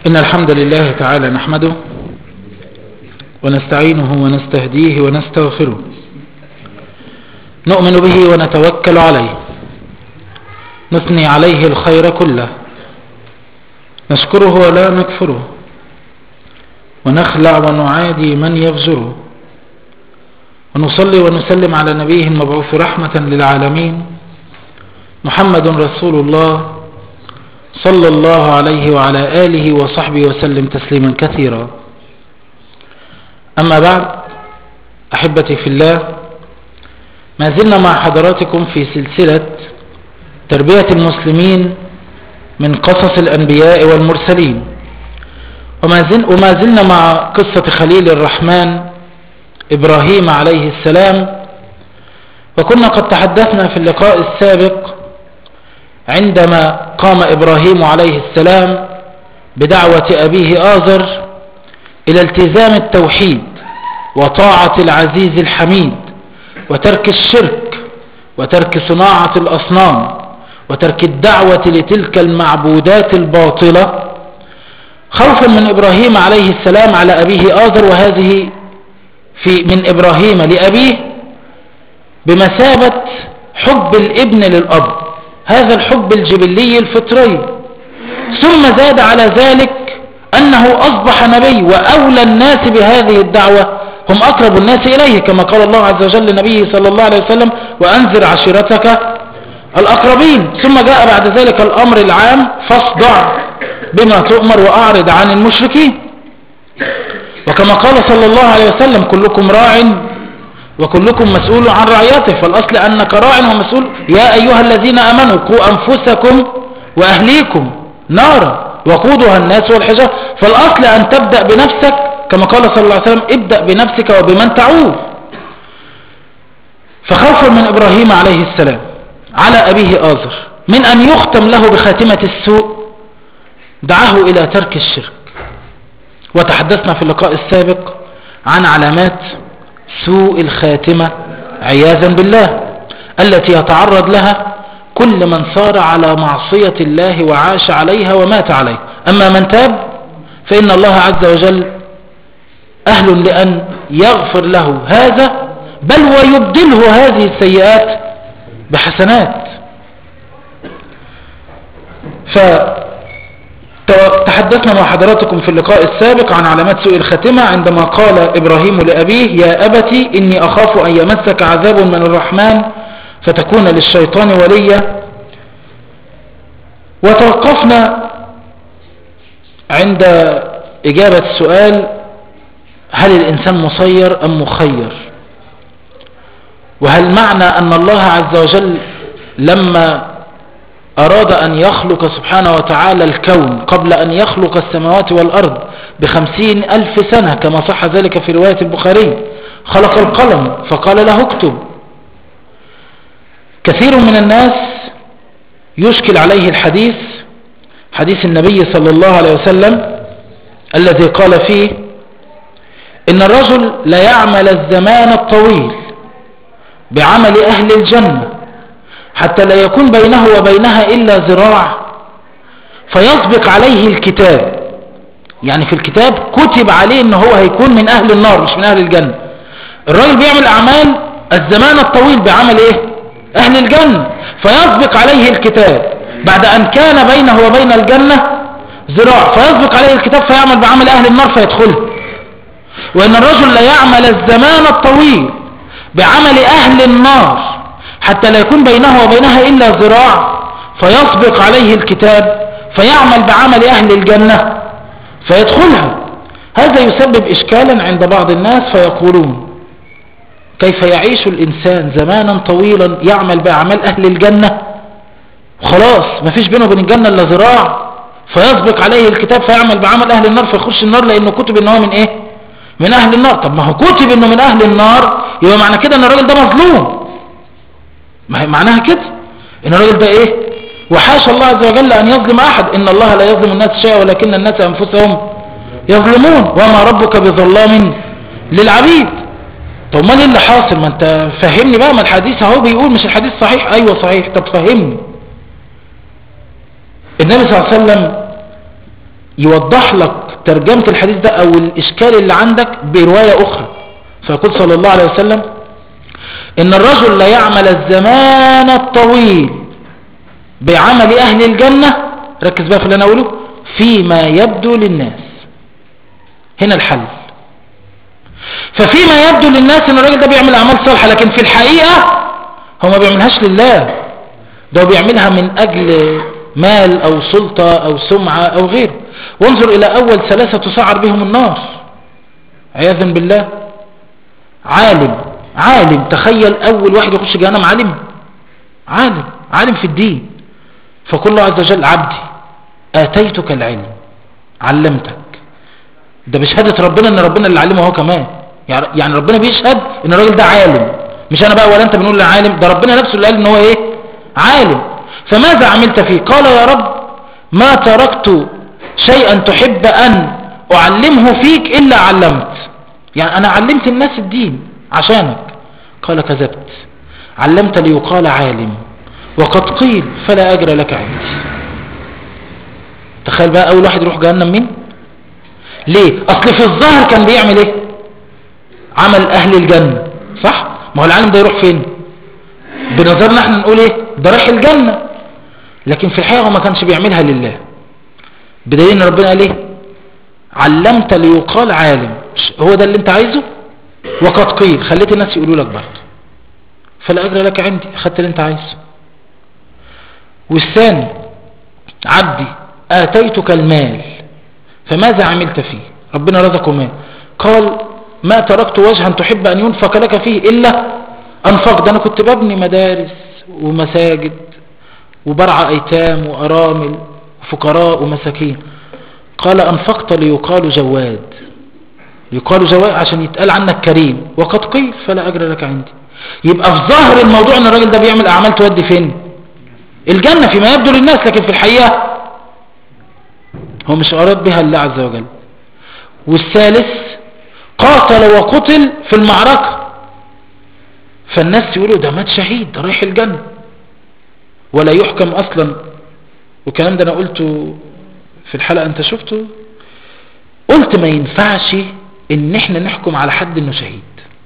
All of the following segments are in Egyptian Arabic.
إن الحمد لله تعالى نحمده ونستعينه ونستهديه ونستغفره نؤمن به ونتوكل عليه نثني عليه الخير كله نشكره ولا نكفره ونخلع ونعادي من يفجره ونصلي ونسلم على نبيه المبعوث رحمة للعالمين محمد رسول الله صلى الله عليه وعلى آله وصحبه وسلم تسليما كثيرا أما بعد أحبتي في الله ما زلنا مع حضراتكم في سلسلة تربية المسلمين من قصص الأنبياء والمرسلين وما, زل وما زلنا مع قصة خليل الرحمن إبراهيم عليه السلام وكنا قد تحدثنا في اللقاء السابق عندما قام إبراهيم عليه السلام بدعوة أبيه آزر إلى التزام التوحيد وطاعة العزيز الحميد وترك الشرك وترك صناعة الأصنام وترك الدعوة لتلك المعبودات الباطلة خوفا من إبراهيم عليه السلام على أبيه آزر وهذه في من إبراهيم لأبيه بمثابة حب الابن للأب هذا الحب الجبلي الفطري ثم زاد على ذلك أنه أصبح نبي وأولى الناس بهذه الدعوة هم أقرب الناس إليه كما قال الله عز وجل لنبيه صلى الله عليه وسلم وأنذر عشيرتك الأقربين ثم جاء بعد ذلك الأمر العام فاصدع بما تؤمر وأعرض عن المشركين وكما قال صلى الله عليه وسلم كلكم راع وكلكم مسؤول عن رعيته فالأصل أنك راع ومسؤول يا أيها الذين أمنوا قوا أنفسكم وأهليكم نارا وقودها الناس والحجار فالأصل أن تبدأ بنفسك كما قال صلى الله عليه وسلم ابدأ بنفسك وبمن تعوذ فخوفا من إبراهيم عليه السلام على أبيه آزر من أن يختم له بخاتمة السوء دعاه إلى ترك الشرك وتحدثنا في اللقاء السابق عن علامات سوء الخاتمة عياذا بالله التي يتعرض لها كل من صار على معصية الله وعاش عليها ومات عليها أما من تاب فإن الله عز وجل أهل لأن يغفر له هذا بل ويبدله هذه السيئات بحسنات فتحدثنا مع حضراتكم في اللقاء السابق عن علامات سوء الخاتمة عندما قال إبراهيم لأبيه يا أبتي إني أخاف أن يمسك عذاب من الرحمن فتكون للشيطان وليا وتوقفنا عند إجابة السؤال هل الإنسان مسير أم مخير وهل معنى أن الله عز وجل لما أراد أن يخلق سبحانه وتعالى الكون قبل أن يخلق السماوات والأرض بخمسين ألف سنة كما صح ذلك في رواية البخاري خلق القلم فقال له اكتب كثير من الناس يشكل عليه الحديث حديث النبي صلى الله عليه وسلم الذي قال فيه إن الرجل لا يعمل الزمان الطويل بعمل أهل الجنة حتى لا يكون بينه وبينها إلا ذراع فيسبق عليه الكتاب يعني في الكتاب كتب عليه ان هو هيكون من اهل النار مش من اهل الجنة الراجل بيعمل اعمال الزمان الطويل بعمل ايه اهل الجنة فيسبق عليه الكتاب بعد ان كان بينه وبين الجنة ذراع فيسبق عليه الكتاب فيعمل بعمل اهل النار فيدخله وان الرجل لا يعمل الزمان الطويل بعمل اهل النار حتى لا يكون بينه وبينها إلا ذراع فيسبق عليه الكتاب فيعمل بعمل أهل الجنة فيدخلها هذا يسبب إشكالا عند بعض الناس فيقولون كيف يعيش الإنسان زمانا طويلا يعمل بأعمال أهل الجنة خلاص ما فيش بينه وبين الجنة إلا ذراع فيسبق عليه الكتاب فيعمل بعمل أهل النار فيخش النار لأنه كتب إنه من إيه من أهل النار طب ما هو كتب إنه من أهل النار يبقى معنى كده إن الراجل ده مظلوم ما هي معناها كده ان الراجل ده ايه وحاشا الله عز وجل ان يظلم احد ان الله لا يظلم الناس شيئا ولكن الناس انفسهم يظلمون وما ربك بظلام للعبيد طب ما ايه اللي حاصل ما انت فهمني بقى ما الحديث اهو بيقول مش الحديث صحيح ايوه صحيح طب فهمني النبي صلى الله عليه وسلم يوضح لك ترجمة الحديث ده او الاشكال اللي عندك برواية اخرى فيقول صلى الله عليه وسلم ان الرجل لا يعمل الزمان الطويل بعمل اهل الجنة ركز بقى في اللي انا اقوله فيما يبدو للناس هنا الحل ففيما يبدو للناس ان الراجل ده بيعمل اعمال صالحة لكن في الحقيقة هو ما بيعملهاش لله ده هو بيعملها من اجل مال او سلطة او سمعة او غيره وانظر الى اول ثلاثة تسعر بهم النار عياذا بالله عالم عالم تخيل اول واحد يخش جهنم عالم عالم عالم في الدين فقل الله عز وجل عبدي اتيتك العلم علمتك ده بشهادة ربنا ان ربنا اللي علمه هو كمان يعني ربنا بيشهد ان الراجل ده عالم مش انا بقى ولا انت بنقول عالم ده ربنا نفسه اللي قال ان هو ايه عالم فماذا عملت فيه قال يا رب ما تركت شيئا تحب ان اعلمه فيك الا علمت يعني انا علمت الناس الدين عشانك قال كذبت علمت ليقال عالم وقد قيل فلا اجر لك عندي تخيل بقى اول واحد يروح جهنم مين ليه اصل في الظاهر كان بيعمل ايه عمل اهل الجنة صح ما هو العالم ده يروح فين بنظرنا احنا نقول ايه ده رايح الجنة لكن في الحقيقة هو ما كانش بيعملها لله بدليل ان ربنا قال ايه علمت ليقال عالم هو ده اللي انت عايزه وقد قيل خليت الناس يقولوا لك برضه فلا اجر لك عندي اخدت اللي انت عايزه والثاني عبدي اتيتك المال فماذا عملت فيه ربنا رزقه مال قال ما تركت وجها تحب ان ينفق لك فيه الا انفق ده انا كنت ببني مدارس ومساجد وبرع ايتام وارامل وفقراء ومساكين قال انفقت ليقال جواد يقال جواد عشان يتقال عنك كريم وقد قيل فلا اجر لك عندي يبقى في ظاهر الموضوع ان الراجل ده بيعمل اعمال تودي فين الجنة فيما يبدو للناس لكن في الحقيقة هو مش اراد بها الله عز وجل والثالث قاتل وقتل في المعركة فالناس يقولوا ده مات شهيد ده رايح الجنة ولا يحكم اصلا والكلام ده انا قلته في الحلقة انت شفته قلت ما ينفعش ان احنا نحكم على حد انه شهيد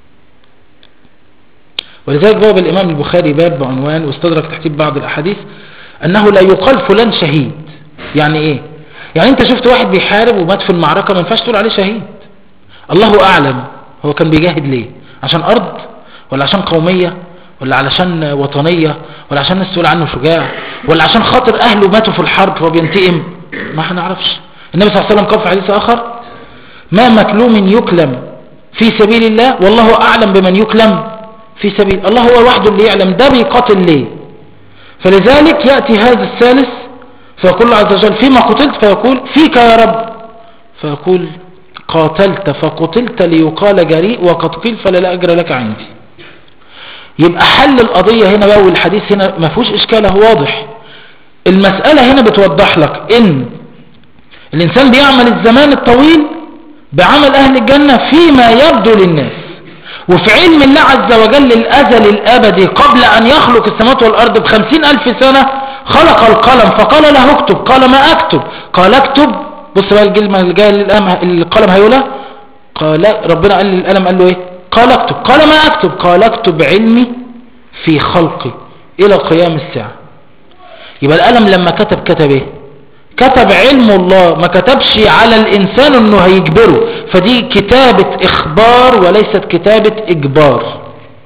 ولذلك باب الامام البخاري باب بعنوان واستدرك تحتيب بعض الاحاديث انه لا يقال فلان شهيد يعني ايه يعني انت شفت واحد بيحارب ومات في المعركة ما ينفعش تقول عليه شهيد الله اعلم هو كان بيجاهد ليه عشان ارض ولا عشان قومية ولا علشان وطنية ولا عشان الناس تقول عنه شجاع ولا عشان خاطر اهله ماتوا في الحرب فبينتقم ما احنا نعرفش النبي صلى الله عليه وسلم قال في حديث اخر ما مكلوم يكلم في سبيل الله والله اعلم بمن يكلم في سبيل الله هو وحده اللي يعلم ده بيقاتل ليه فلذلك يأتي هذا الثالث فيقول الله عز وجل فيما قتلت فيقول فيك يا رب فيقول قاتلت فقتلت ليقال جريء وقد قيل فلا لا أجر لك عندي يبقى حل القضية هنا بقى والحديث هنا ما فيهوش إشكال هو واضح المسألة هنا بتوضح لك إن الإنسان بيعمل الزمان الطويل بعمل أهل الجنة فيما يبدو للناس وفي علم الله عز وجل الأزل الأبدي قبل أن يخلق السماوات والأرض بخمسين ألف سنة خلق القلم فقال له اكتب قال ما أكتب قال اكتب بص بقى الكلمة اللي جاية القلم هيقولها قال ربنا قال للقلم قال له ايه قال اكتب قال ما اكتب قال اكتب علمي في خلقي الى قيام الساعة يبقى القلم لما كتب كتب ايه كتب علم الله ما كتبش على الانسان انه هيجبره فدي كتابة اخبار وليست كتابة اجبار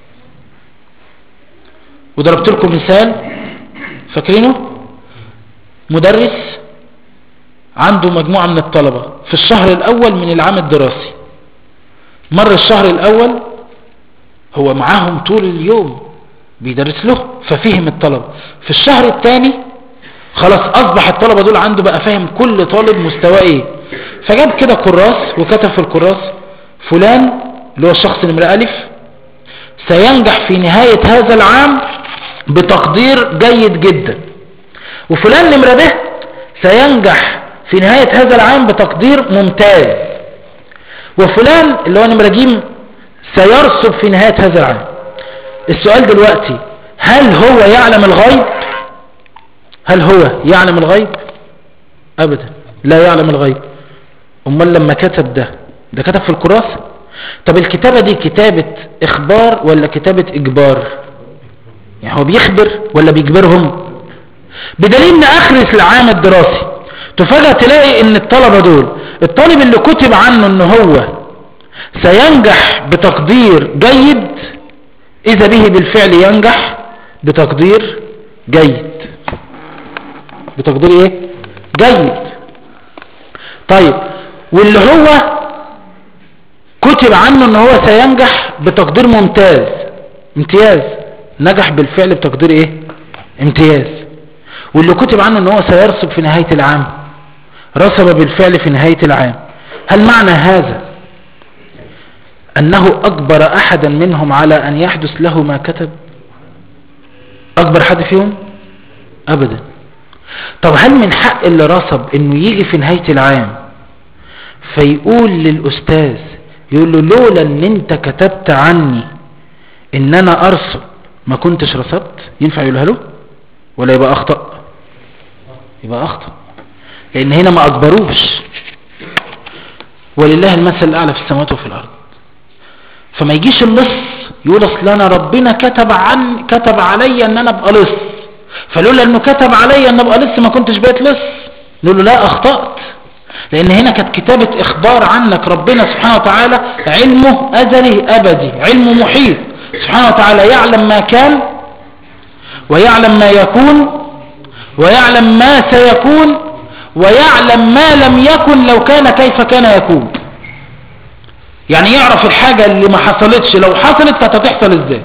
وضربت لكم مثال فاكرينه مدرس عنده مجموعة من الطلبة في الشهر الاول من العام الدراسي مر الشهر الاول هو معاهم طول اليوم بيدرس له ففهم الطلبة في الشهر الثاني خلاص اصبح الطلبة دول عنده بقى فاهم كل طالب مستواه ايه فجاب كده كراس وكتب في الكراس فلان اللي هو الشخص نمرة الف سينجح في نهاية هذا العام بتقدير جيد جدا وفلان نمرة به سينجح في نهاية هذا العام بتقدير ممتاز وفلان اللي هو نمرة جيم سيرسب في نهاية هذا العام السؤال دلوقتي هل هو يعلم الغيب هل هو يعلم الغيب ابدا لا يعلم الغيب امال لما كتب ده ده كتب في الكراسة طب الكتابة دي كتابة اخبار ولا كتابة اجبار يعني هو بيخبر ولا بيجبرهم بدليل ان اخر العام الدراسي تفاجأ تلاقي ان الطلبة دول الطالب اللي كتب عنه ان هو سينجح بتقدير جيد اذا به بالفعل ينجح بتقدير جيد بتقدير ايه جيد طيب واللي هو كتب عنه ان هو سينجح بتقدير ممتاز امتياز نجح بالفعل بتقدير ايه امتياز واللي كتب عنه ان هو سيرسب في نهاية العام رسب بالفعل في نهاية العام هل معنى هذا انه اجبر احدا منهم على ان يحدث له ما كتب اكبر حد فيهم ابدا طب هل من حق اللي رسب انه يجي في نهاية العام فيقول للاستاذ يقول له لولا ان انت كتبت عني ان انا ارسب ما كنتش رسبت ينفع يقولها له ولا يبقى اخطأ يبقى اخطأ لان هنا ما اجبروش ولله المثل الاعلى في السماوات وفي الارض فما يجيش اللص يقول اصل انا ربنا كتب عن كتب عليا ان انا ابقى لص فلولا انه كتب عليا ان ابقى لص ما كنتش بقيت لص نقول له لا اخطأت لان هنا كانت كتابة اخبار عنك ربنا سبحانه وتعالى علمه ازلي ابدي علمه محيط سبحانه وتعالى يعلم ما كان ويعلم ما يكون ويعلم ما سيكون ويعلم ما لم يكن لو كان كيف كان يكون يعني يعرف الحاجة اللي ما حصلتش لو حصلت كانت هتحصل ازاي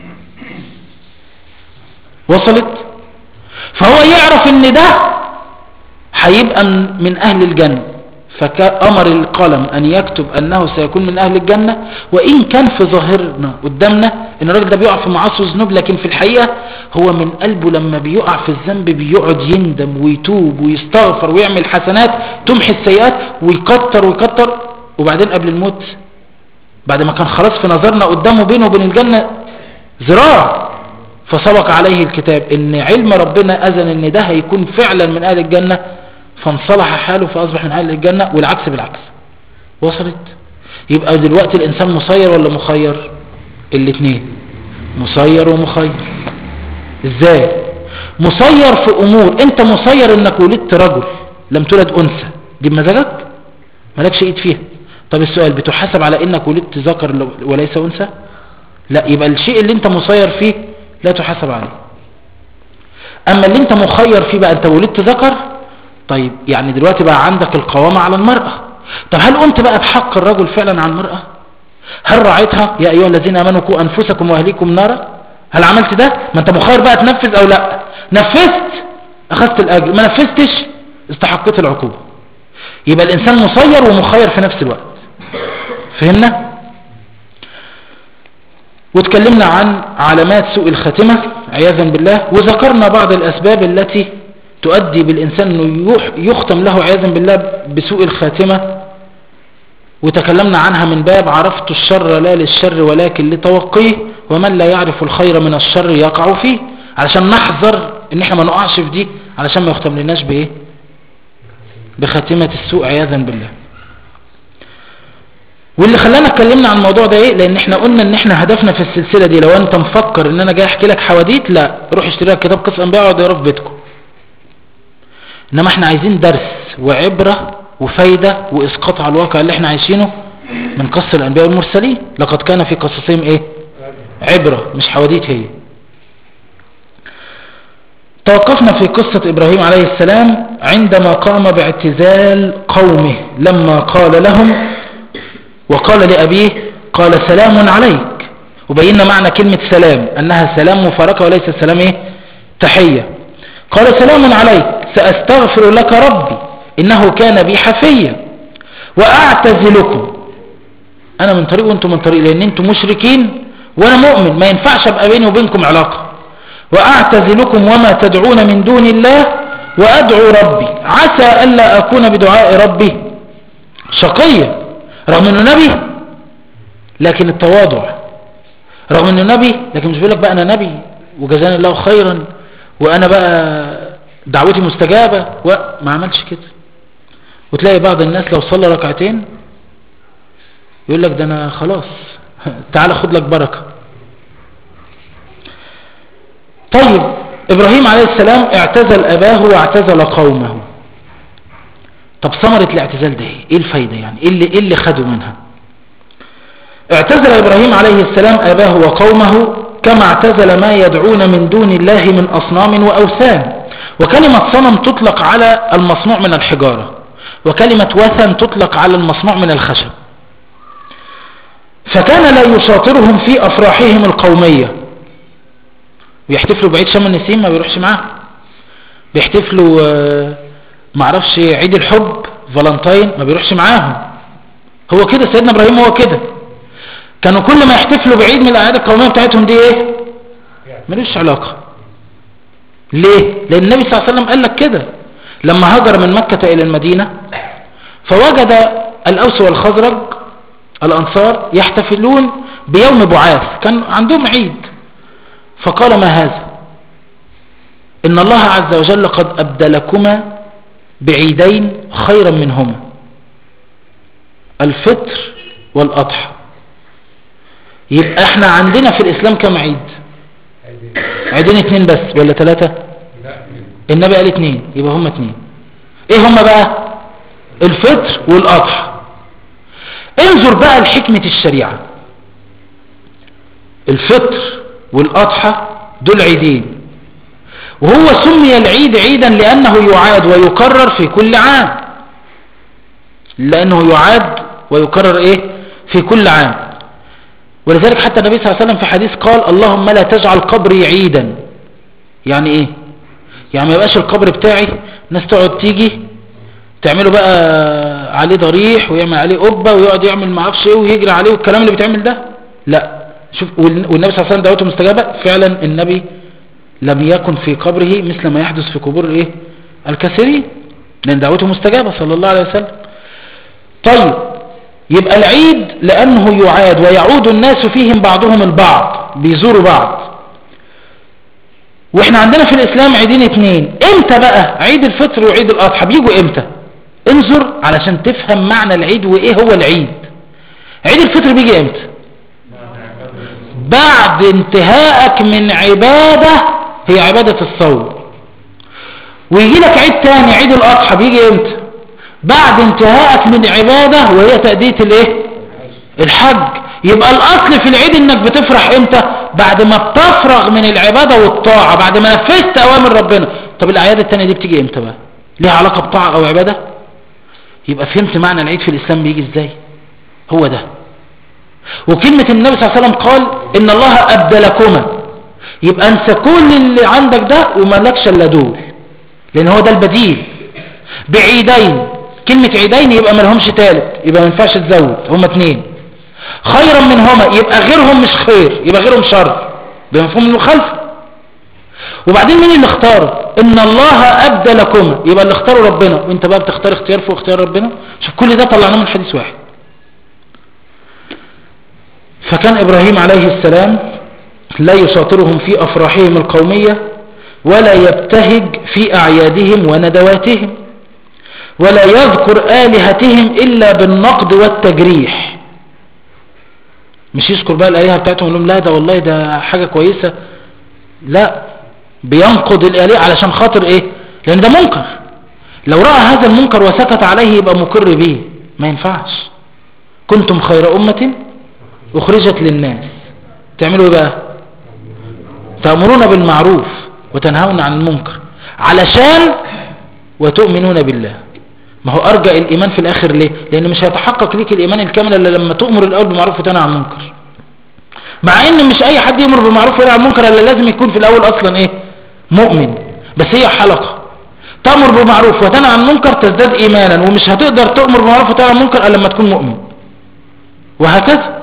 وصلت فهو يعرف ان ده هيبقى من اهل الجنة فأمر القلم أن يكتب أنه سيكون من أهل الجنة وإن كان في ظاهرنا قدامنا إن الراجل ده بيقع في معاصي وذنوب لكن في الحقيقة هو من قلبه لما بيقع في الذنب بيقعد يندم ويتوب ويستغفر ويعمل حسنات تمحي السيئات ويكتر ويكتر وبعدين قبل الموت بعد ما كان خلاص في نظرنا قدامه بينه وبين الجنة ذراع فسبق عليه الكتاب ان علم ربنا اذن ان ده هيكون فعلا من اهل الجنة فانصلح حاله فاصبح من اهل الجنة والعكس بالعكس وصلت يبقى دلوقتي الانسان مسير ولا مخير الاثنين مسير ومخير ازاي مسير في امور انت مسير انك ولدت رجل لم تولد انثى دي بمزاجك مالكش ايد فيها طب السؤال بتحسب على انك ولدت ذكر وليس انثى لا يبقى الشيء اللي انت مسير فيه لا تحسب عليه اما اللي انت مخير فيه بقى انت ولدت ذكر طيب يعني دلوقتي بقى عندك القوامة على المرأة طب هل قمت بقى بحق الرجل فعلا عن المرأة هل رعيتها يا ايها الذين امنوا كوا انفسكم واهليكم نارا هل عملت ده ما انت مخير بقى تنفذ او لا نفذت اخذت الاجر ما نفذتش استحقت العقوبة يبقى الانسان مسير ومخير في نفس الوقت فهمنا وتكلمنا عن علامات سوء الخاتمة عياذا بالله وذكرنا بعض الاسباب التي تؤدي بالإنسان أنه يختم له عياذا بالله بسوء الخاتمة وتكلمنا عنها من باب عرفت الشر لا للشر ولكن لتوقيه ومن لا يعرف الخير من الشر يقع فيه علشان نحذر ان احنا ما نقعش في دي علشان ما يختم لناش بايه بخاتمة السوء عياذا بالله واللي خلانا اتكلمنا عن الموضوع ده ايه لان احنا قلنا ان احنا هدفنا في السلسلة دي لو انت مفكر ان انا جاي احكي لك حواديت لا روح اشتري لك كتاب قصة انبياء واقعد اقرا في بيتكم انما احنا عايزين درس وعبرة وفايدة واسقاط على الواقع اللي احنا عايشينه من قصة الانبياء والمرسلين لقد كان في قصصهم ايه عبرة مش حواديت هي توقفنا في قصة ابراهيم عليه السلام عندما قام باعتزال قومه لما قال لهم وقال لأبيه قال سلام عليك وبينا معنى كلمة سلام انها سلام مفارقة وليس سلام ايه تحية قال سلام عليك سأستغفر لك ربي إنه كان بي حفيا وأعتزلكم أنا من طريق وأنتم من طريق لأن أنتم مشركين وأنا مؤمن ما ينفعش أبقى بيني وبينكم علاقة وأعتزلكم وما تدعون من دون الله وأدعو ربي عسى ألا أكون بدعاء ربي شقيا رغم أنه نبي لكن التواضع رغم أنه نبي لكن مش بيقول لك بقى أنا نبي وجزاني الله خيرا وأنا بقى دعوتي مستجابة وما عملش كده وتلاقي بعض الناس لو صلى ركعتين يقول لك ده انا خلاص تعال خد لك بركة طيب ابراهيم عليه السلام اعتزل اباه واعتزل قومه طب ثمرة الاعتزال ده ايه الفايدة يعني ايه اللي, إيه اللي خدوا منها اعتزل ابراهيم عليه السلام اباه وقومه كما اعتزل ما يدعون من دون الله من اصنام واوثان وكلمة صنم تطلق على المصنوع من الحجارة وكلمة وثن تطلق على المصنوع من الخشب فكان لا يشاطرهم في افراحهم القومية بيحتفلوا بعيد شم النسيم ما بيروحش معاه بيحتفلوا آه، معرفش عيد الحب فالنتاين ما بيروحش معاهم هو كده سيدنا ابراهيم هو كده كانوا كل ما يحتفلوا بعيد من الاعياد القوميه بتاعتهم دي ايه ملوش علاقه ليه لان النبي صلى الله عليه وسلم قال لك كده لما هاجر من مكه الى المدينه فوجد الاوس والخزرج الانصار يحتفلون بيوم بعاث كان عندهم عيد فقال ما هذا ان الله عز وجل قد ابدلكما بعيدين خيرا منهما الفطر والاضحى يبقى احنا عندنا في الاسلام كم عيد عيدين اتنين بس ولا ثلاثة النبي قال اتنين يبقى هم اتنين ايه هم بقى الفطر والاضحى انظر بقى لحكمة الشريعة الفطر والاضحى دول عيدين وهو سمي العيد عيدا لانه يعاد ويكرر في كل عام لانه يعاد ويكرر ايه في كل عام ولذلك حتى النبي صلى الله عليه وسلم في حديث قال اللهم لا تجعل قبري عيدا يعني ايه يعني ما يبقاش القبر بتاعي ناس تقعد تيجي تعملوا بقى عليه ضريح ويعمل عليه قبة ويقعد يعمل ما اعرفش ايه ويجري عليه والكلام اللي بيتعمل ده لا شوف والنبي صلى الله عليه وسلم دعوته مستجابة فعلا النبي لم يكن في قبره مثل ما يحدث في قبور الايه الكثيرين لان دعوته مستجابة صلى الله عليه وسلم طيب يبقى العيد لأنه يعاد ويعود الناس فيهم بعضهم البعض بيزوروا بعض واحنا عندنا في الإسلام عيدين اتنين امتى بقى عيد الفطر وعيد الأضحى بيجوا امتى انظر علشان تفهم معنى العيد وايه هو العيد عيد الفطر بيجي امتى بعد انتهائك من عبادة هي عبادة الصوم ويجي لك عيد تاني عيد الأضحى بيجي امتى بعد انتهائك من عبادة وهي تأدية الايه الحج يبقى الاصل في العيد انك بتفرح امتى بعد ما بتفرغ من العبادة والطاعة بعد ما نفذت اوامر ربنا طب الاعياد التانية دي بتيجي امتى بقى ليها علاقة بطاعة او عبادة يبقى فهمت معنى العيد في الاسلام بيجي ازاي هو ده وكلمة النبي صلى الله عليه وسلم قال ان الله ابدلكما يبقى انسى كل اللي عندك ده ومالكش الا دول لان هو ده البديل بعيدين كلمة عيدين يبقى ما لهمش تالت يبقى ما ينفعش تزود هما اتنين خيرا منهما يبقى غيرهم مش خير يبقى غيرهم شر بمفهوم المخالفة وبعدين مين اللي اختاره ان الله ابدى لكما يبقى اللي اختاره ربنا وانت بقى بتختار اختيار فوق اختيار ربنا شوف كل ده طلعناه من حديث واحد فكان ابراهيم عليه السلام لا يشاطرهم في افراحهم القومية ولا يبتهج في اعيادهم وندواتهم ولا يذكر آلهتهم إلا بالنقد والتجريح مش يذكر بقى الآلهة بتاعتهم يقول لهم لا ده والله ده حاجة كويسة لا بينقض الآلهة علشان خاطر ايه لأن ده منكر لو رأى هذا المنكر وسكت عليه يبقى مقر به ما ينفعش كنتم خير أمة أخرجت للناس تعملوا ايه بقى تأمرون بالمعروف وتنهون عن المنكر علشان وتؤمنون بالله ما هو أرجع الإيمان في الآخر ليه لأن مش هيتحقق ليك الإيمان الكامل إلا لما تؤمر الأول بمعروف وتنهى عن المنكر مع ان مش اي حد يأمر بمعروف وينهى عن المنكر الا لازم يكون في الاول اصلا ايه مؤمن بس هي حلقة تأمر بمعروف وتنهى عن المنكر تزداد ايمانا ومش هتقدر تأمر بمعروف وتنهى عن المنكر الا لما تكون مؤمن وهكذا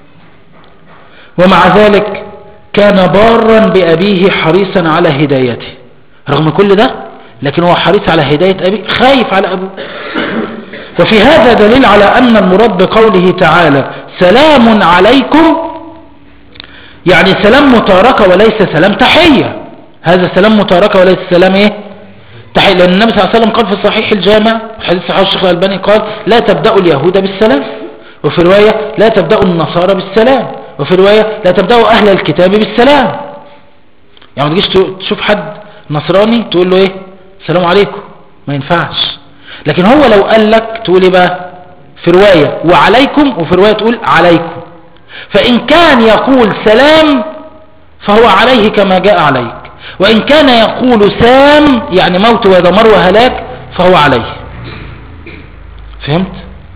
ومع ذلك كان بارا بأبيه حريصا على هدايته رغم كل ده لكن هو حريص على هداية أبيه خايف على أبوه وفي هذا دليل على أن المراد بقوله تعالى سلام عليكم يعني سلام متاركة وليس سلام تحية هذا سلام متاركة وليس سلام ايه تحية لأن النبي صلى الله عليه وسلم قال في صحيح الجامع حديث صحيح الشيخ الألباني قال لا تبدأوا اليهود بالسلام وفي رواية لا تبدأوا النصارى بالسلام وفي رواية لا تبدأوا أهل الكتاب بالسلام يعني ما تجيش تشوف حد نصراني تقول له ايه السلام عليكم ما ينفعش لكن هو لو قال لك تقول ايه بقى في رواية وعليكم وفي رواية تقول عليكم فإن كان يقول سلام فهو عليه كما جاء عليك وإن كان يقول سام يعني موت ودمر وهلاك فهو عليه فهمت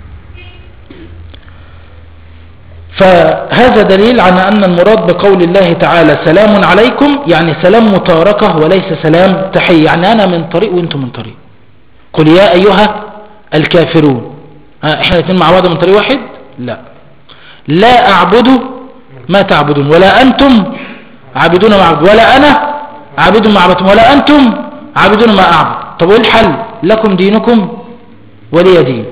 فهذا دليل على أن المراد بقول الله تعالى سلام عليكم يعني سلام متاركة وليس سلام تحية يعني أنا من طريق وانتم من طريق قل يا أيها الكافرون ها احنا الاثنين مع بعض من طريق واحد لا لا أعبد ما تعبدون ولا أنتم عابدون ما أعبد ولا أنا عابد ما عبدتم ولا أنتم عابدون ما أعبد طب وايه الحل لكم دينكم ولي دين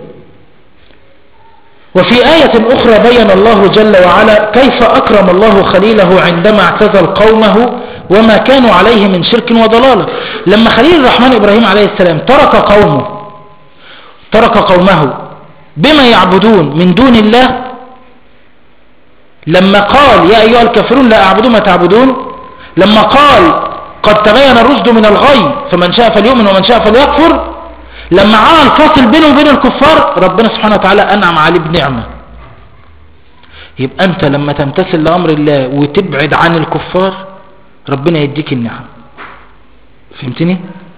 وفي آية أخرى بين الله جل وعلا كيف أكرم الله خليله عندما اعتزل قومه وما كانوا عليه من شرك وضلالة لما خليل الرحمن إبراهيم عليه السلام ترك قومه ترك قومه بما يعبدون من دون الله لما قال يا أيها الكافرون لا أعبد ما تعبدون لما قال قد تبين الرشد من الغي فمن شاء فليؤمن ومن شاء فليكفر لما عمل فاصل بينه وبين الكفار ربنا سبحانه وتعالى أنعم عليه بنعمة يبقى أنت لما تمتثل لأمر الله وتبعد عن الكفار ربنا يديك النعم فهمتني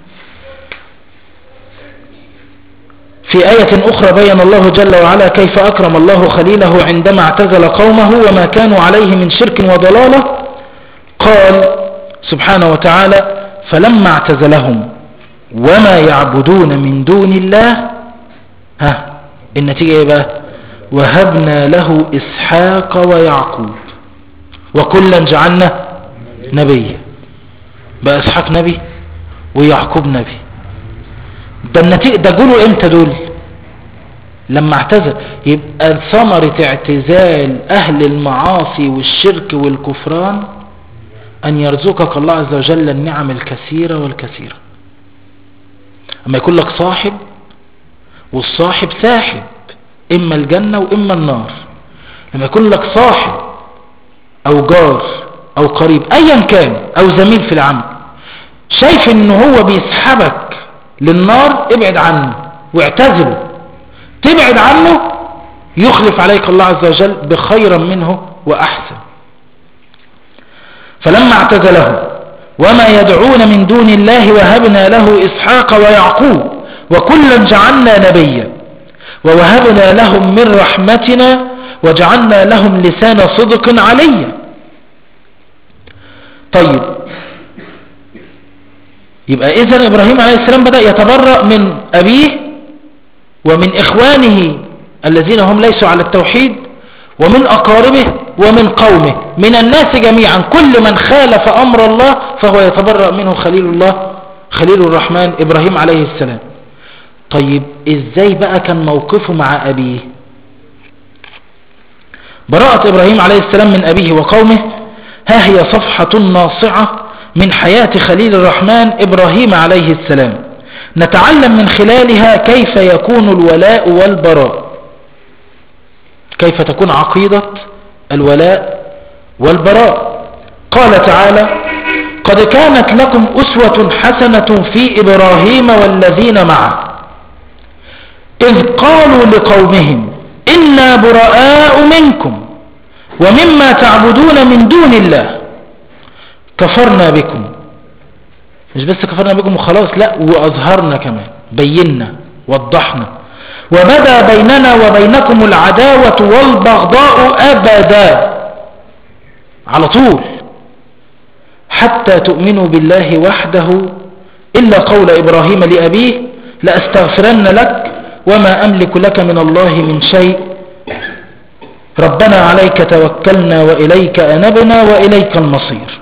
في آية أخرى بين الله جل وعلا كيف أكرم الله خليله عندما اعتزل قومه وما كانوا عليه من شرك وضلالة قال سبحانه وتعالى فلما اعتزلهم وما يعبدون من دون الله ها النتيجة ايه بقى وهبنا له إسحاق ويعقوب وكلا جعلنا نبيا بقى إسحاق نبي ويعقوب نبي ده النتيجة ده قولوا امتى دول لما اعتزل يبقى ثمرة اعتزال اهل المعاصي والشرك والكفران ان يرزقك الله عز وجل النعم الكثيرة والكثيرة اما يكون لك صاحب والصاحب ساحب اما الجنة واما النار لما يكون لك صاحب او جار او قريب ايا كان او زميل في العمل شايف ان هو بيسحبك للنار ابعد عنه واعتزله تبعد عنه يخلف عليك الله عز وجل بخيرا منه وأحسن فلما اعتزله وما يدعون من دون الله وهبنا له إسحاق ويعقوب وكلا جعلنا نبيا ووهبنا لهم من رحمتنا وجعلنا لهم لسان صدق عليا طيب يبقى إذن إبراهيم عليه السلام بدأ يتبرأ من أبيه ومن إخوانه الذين هم ليسوا على التوحيد ومن أقاربه ومن قومه من الناس جميعا كل من خالف أمر الله فهو يتبرأ منه خليل الله خليل الرحمن إبراهيم عليه السلام طيب إزاي بقى كان موقفه مع أبيه براءة إبراهيم عليه السلام من أبيه وقومه ها هي صفحة ناصعة من حياة خليل الرحمن إبراهيم عليه السلام نتعلم من خلالها كيف يكون الولاء والبراء كيف تكون عقيدة الولاء والبراء قال تعالى قد كانت لكم أسوة حسنة في إبراهيم والذين معه إذ قالوا لقومهم إنا براء منكم ومما تعبدون من دون الله كفرنا بكم مش بس كفرنا بكم وخلاص لا وأظهرنا كمان بينا وضحنا وبدا بيننا وبينكم العداوة والبغضاء أبدا على طول حتى تؤمنوا بالله وحده إلا قول إبراهيم لأبيه لأستغفرن لك وما أملك لك من الله من شيء ربنا عليك توكلنا وإليك أنبنا وإليك المصير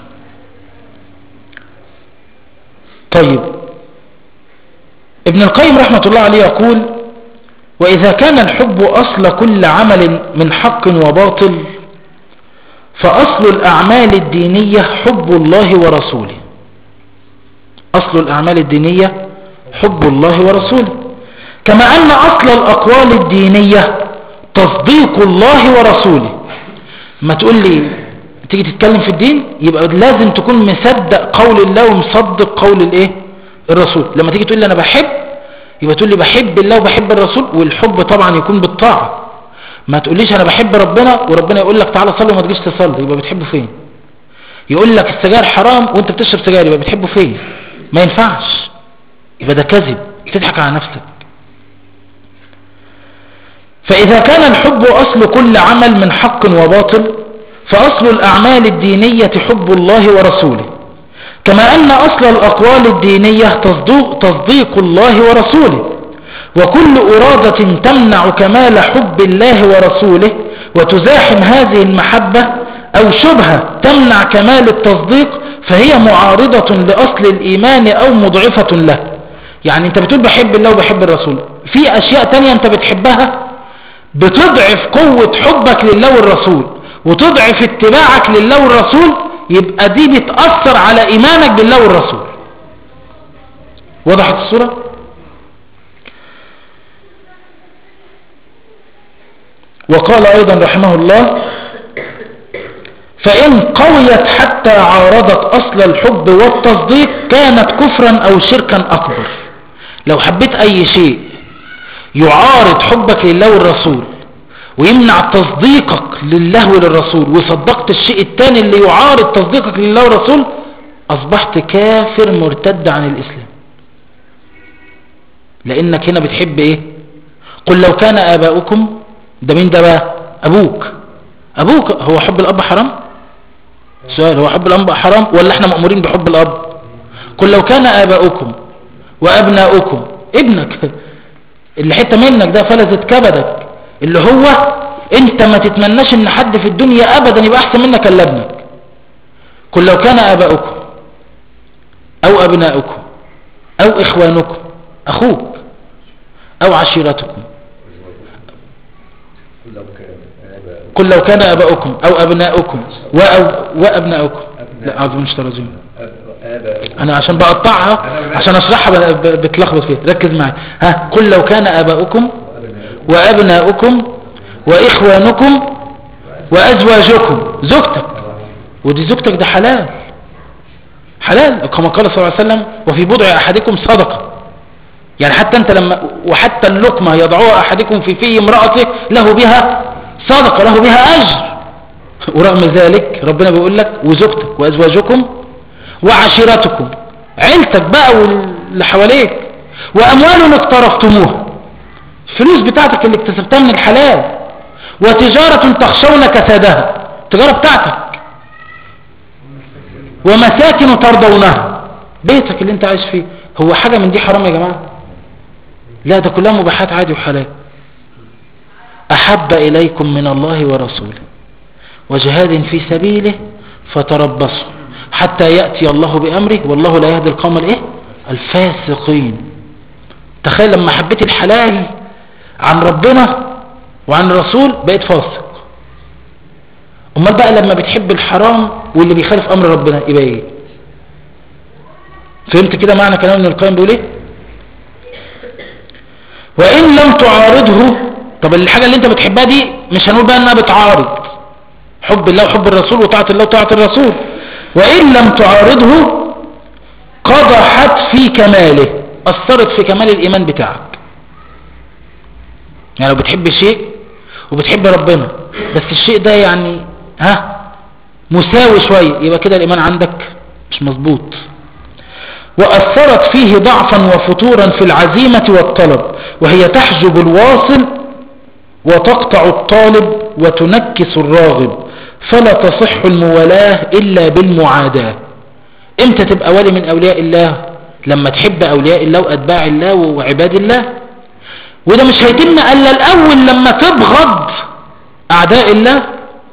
طيب ابن القيم رحمة الله عليه يقول وإذا كان الحب أصل كل عمل من حق وباطل فأصل الأعمال الدينية حب الله ورسوله أصل الأعمال الدينية حب الله ورسوله كما أن أصل الأقوال الدينية تصديق الله ورسوله ما تقول لي تيجي تتكلم في الدين يبقى لازم تكون مصدق قول الله ومصدق قول الايه الرسول لما تيجي تقول لي انا بحب يبقى تقول لي بحب الله وبحب الرسول والحب طبعا يكون بالطاعة ما تقوليش انا بحب ربنا وربنا يقول لك تعالى صلي وما تجيش تصلي يبقى بتحبه فين يقول لك السجاير حرام وانت بتشرب سجاير يبقى بتحبه فين ما ينفعش يبقى ده كذب تضحك على نفسك فإذا كان الحب أصل كل عمل من حق وباطل فأصل الأعمال الدينية حب الله ورسوله كما أن أصل الأقوال الدينية تصديق, تصديق الله ورسوله وكل إرادة تمنع كمال حب الله ورسوله وتزاحم هذه المحبة أو شبهة تمنع كمال التصديق فهي معارضة لأصل الإيمان أو مضعفة له يعني أنت بتقول بحب الله وبحب الرسول في أشياء تانية أنت بتحبها بتضعف قوة حبك لله والرسول وتضعف اتباعك لله والرسول يبقى دي بتأثر على إيمانك بالله والرسول وضحت الصورة وقال أيضا رحمه الله فإن قويت حتى عارضت أصل الحب والتصديق كانت كفرا أو شركا أكبر لو حبيت أي شيء يعارض حبك لله والرسول ويمنع تصديقك لله وللرسول وصدقت الشيء الثاني اللي يعارض تصديقك لله والرسول أصبحت كافر مرتد عن الإسلام لأنك هنا بتحب إيه قل لو كان آباؤكم ده مين ده بقى أبوك أبوك هو حب الأب حرام سؤال هو حب الأب حرام ولا احنا مأمورين بحب الأب قل لو كان آباؤكم وأبناؤكم ابنك اللي حتة منك ده فلذت كبدك اللي هو انت ما تتمناش ان حد في الدنيا ابدا يبقى احسن منك الا ابنك قل لو كان اباؤكم او ابناؤكم او اخوانكم اخوك او عشيرتكم قل لو كان اباؤكم او ابناؤكم وأو وابناؤكم لا اعوذ مش ترجمه انا عشان بقطعها عشان اشرحها بتلخبط فيها ركز معي ها قل لو كان اباؤكم وابناؤكم واخوانكم وازواجكم زوجتك ودي زوجتك ده حلال حلال كما قال صلى الله عليه وسلم وفي بضع احدكم صدقه يعني حتى انت لما وحتى اللقمه يضعها احدكم في في امراته له بها صدقه له بها اجر ورغم ذلك ربنا بيقول لك وزوجتك وازواجكم وعشيرتكم عيلتك بقى واللي حواليك واموال اقترفتموها الفلوس بتاعتك اللي اكتسبتها من الحلال وتجارة تخشون كسادها التجارة بتاعتك ومساكن ترضونها بيتك اللي انت عايش فيه هو حاجة من دي حرام يا جماعة لا ده كلها مباحات عادي وحلال أحب إليكم من الله ورسوله وجهاد في سبيله فتربصوا حتى يأتي الله بأمره والله لا يهدي القوم الايه الفاسقين تخيل لما حبيت الحلال عن ربنا وعن الرسول بقيت فاسق امال بقى لما بتحب الحرام واللي بيخالف امر ربنا يبقى ايه فهمت كده معنى كلام ابن القيم بيقول ايه وان لم تعارضه طب الحاجه اللي انت بتحبها دي مش هنقول بقى انها بتعارض حب الله وحب الرسول وطاعه الله وطاعه الرسول وان لم تعارضه قضحت في كماله اثرت في كمال الايمان بتاعك يعني لو بتحب شيء وبتحب ربنا بس الشيء ده يعني ها مساوي شوية يبقى كده الإيمان عندك مش مظبوط وأثرت فيه ضعفا وفتورا في العزيمة والطلب وهي تحجب الواصل وتقطع الطالب وتنكس الراغب فلا تصح الموالاة إلا بالمعاداة امتى تبقى ولي من أولياء الله لما تحب أولياء الله وأتباع الله وعباد الله وده مش هيتم الا الاول لما تبغض اعداء الله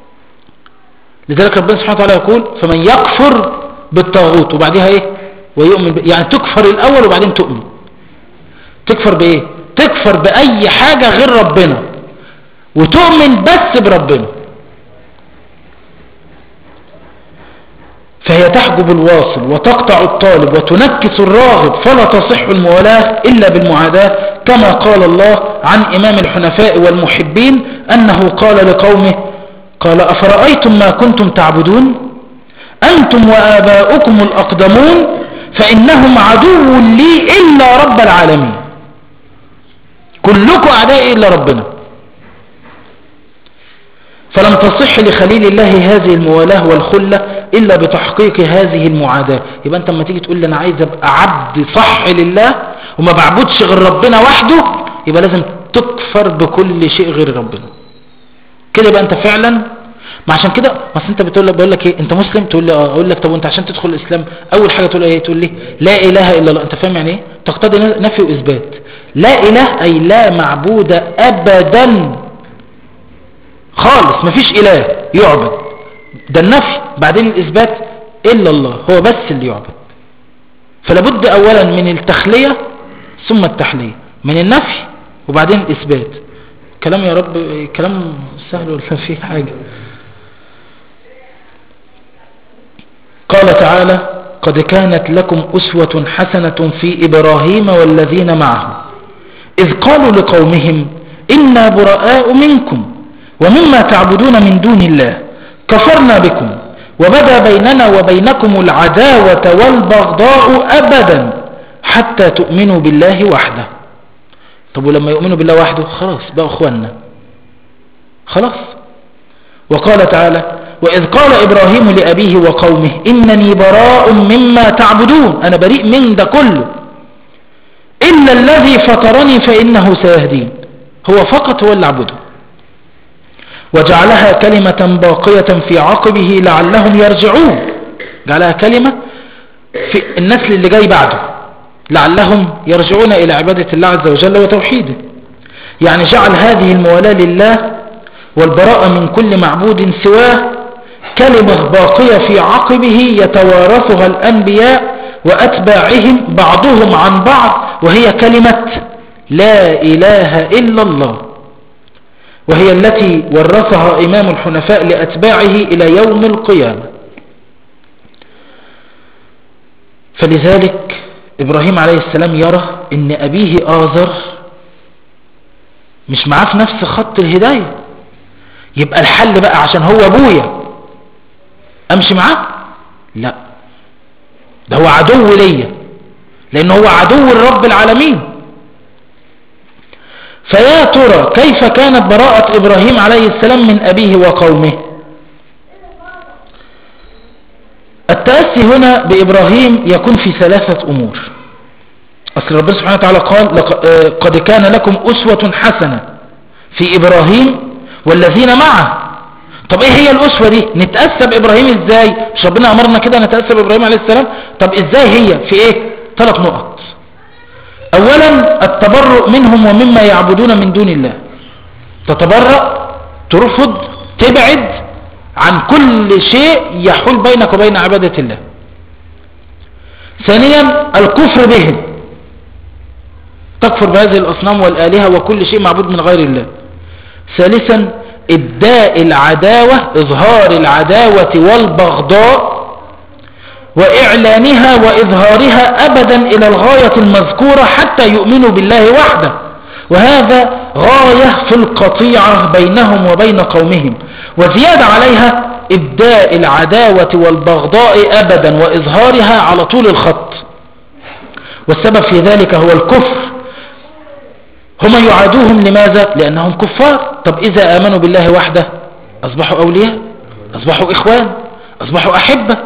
لذلك ربنا سبحانه وتعالى يقول فمن يكفر بالطاغوت وبعدها ايه ويؤمن ب... يعني تكفر الاول وبعدين تؤمن تكفر بايه تكفر باي حاجة غير ربنا وتؤمن بس بربنا فهي تحجب الواصل وتقطع الطالب وتنكس الراغب فلا تصح الموالاة إلا بالمعاداة كما قال الله عن إمام الحنفاء والمحبين أنه قال لقومه قال أفرأيتم ما كنتم تعبدون أنتم وآباؤكم الأقدمون فإنهم عدو لي إلا رب العالمين كلكم أعداء إلا ربنا فلم تصح لخليل الله هذه الموالاة والخلة إلا بتحقيق هذه المعاداة يبقى أنت لما تيجي تقول لي أنا عايز أبقى عبد صح لله وما بعبدش غير ربنا وحده يبقى لازم تكفر بكل شيء غير ربنا كده يبقى أنت فعلا ما عشان كده بس انت بتقول لك بقول لك ايه انت مسلم تقول لي اه اقول لك طب وانت عشان تدخل الاسلام اول حاجه تقول ايه تقول لي لا اله الا الله انت فاهم يعني ايه تقتضي نفي واثبات لا اله اي لا معبود ابدا خالص مفيش اله يعبد ده النفي بعدين الاثبات الا الله هو بس اللي يعبد فلابد اولا من التخلية ثم التحلية من النفي وبعدين الاثبات كلام يا رب كلام سهل ولا فيه حاجة قال تعالى قد كانت لكم أسوة حسنة في إبراهيم والذين معه إذ قالوا لقومهم إنا براء منكم ومما تعبدون من دون الله كفرنا بكم وبدا بيننا وبينكم العداوة والبغضاء أبدا حتى تؤمنوا بالله وحده طب ولما يؤمنوا بالله وحده خلاص بقوا أخوانا خلاص وقال تعالى وإذ قال إبراهيم لأبيه وقومه إنني براء مما تعبدون أنا بريء من ده كله إلا الذي فطرني فإنه سيهدين هو فقط هو اللي عبده وجعلها كلمة باقية في عقبه لعلهم يرجعون جعلها كلمة في النسل اللي جاي بعده لعلهم يرجعون إلى عبادة الله عز وجل وتوحيده يعني جعل هذه الموالاة لله والبراءة من كل معبود سواه كلمة باقية في عقبه يتوارثها الأنبياء وأتباعهم بعضهم عن بعض وهي كلمة لا إله إلا الله وهي التي ورثها إمام الحنفاء لأتباعه إلى يوم القيامة فلذلك إبراهيم عليه السلام يرى أن أبيه آذر مش معاه في نفس خط الهداية يبقى الحل بقى عشان هو أبويا أمشي معاه لا ده هو عدو ليا لأنه هو عدو الرب العالمين فيا ترى كيف كانت براءة إبراهيم عليه السلام من أبيه وقومه التأسي هنا بإبراهيم يكون في ثلاثة أمور أصل ربنا سبحانه وتعالى قال قد كان لكم أسوة حسنة في إبراهيم والذين معه طب ايه هي الأسوة دي نتأسى بإبراهيم ازاي مش ربنا أمرنا كده نتأسى بإبراهيم عليه السلام طب ازاي هي في ايه ثلاث نقط اولا التبرؤ منهم ومما يعبدون من دون الله تتبرأ ترفض تبعد عن كل شيء يحول بينك وبين عبادة الله ثانيا الكفر بهم تكفر بهذه الأصنام والآلهة وكل شيء معبود من غير الله ثالثا ابداء العداوة اظهار العداوة والبغضاء وإعلانها وإظهارها أبدا إلى الغاية المذكورة حتى يؤمنوا بالله وحده وهذا غاية في القطيعة بينهم وبين قومهم وزيادة عليها إبداء العداوة والبغضاء أبدا وإظهارها على طول الخط والسبب في ذلك هو الكفر هم يعادوهم لماذا؟ لأنهم كفار طب إذا آمنوا بالله وحده أصبحوا أولياء أصبحوا إخوان أصبحوا أحبة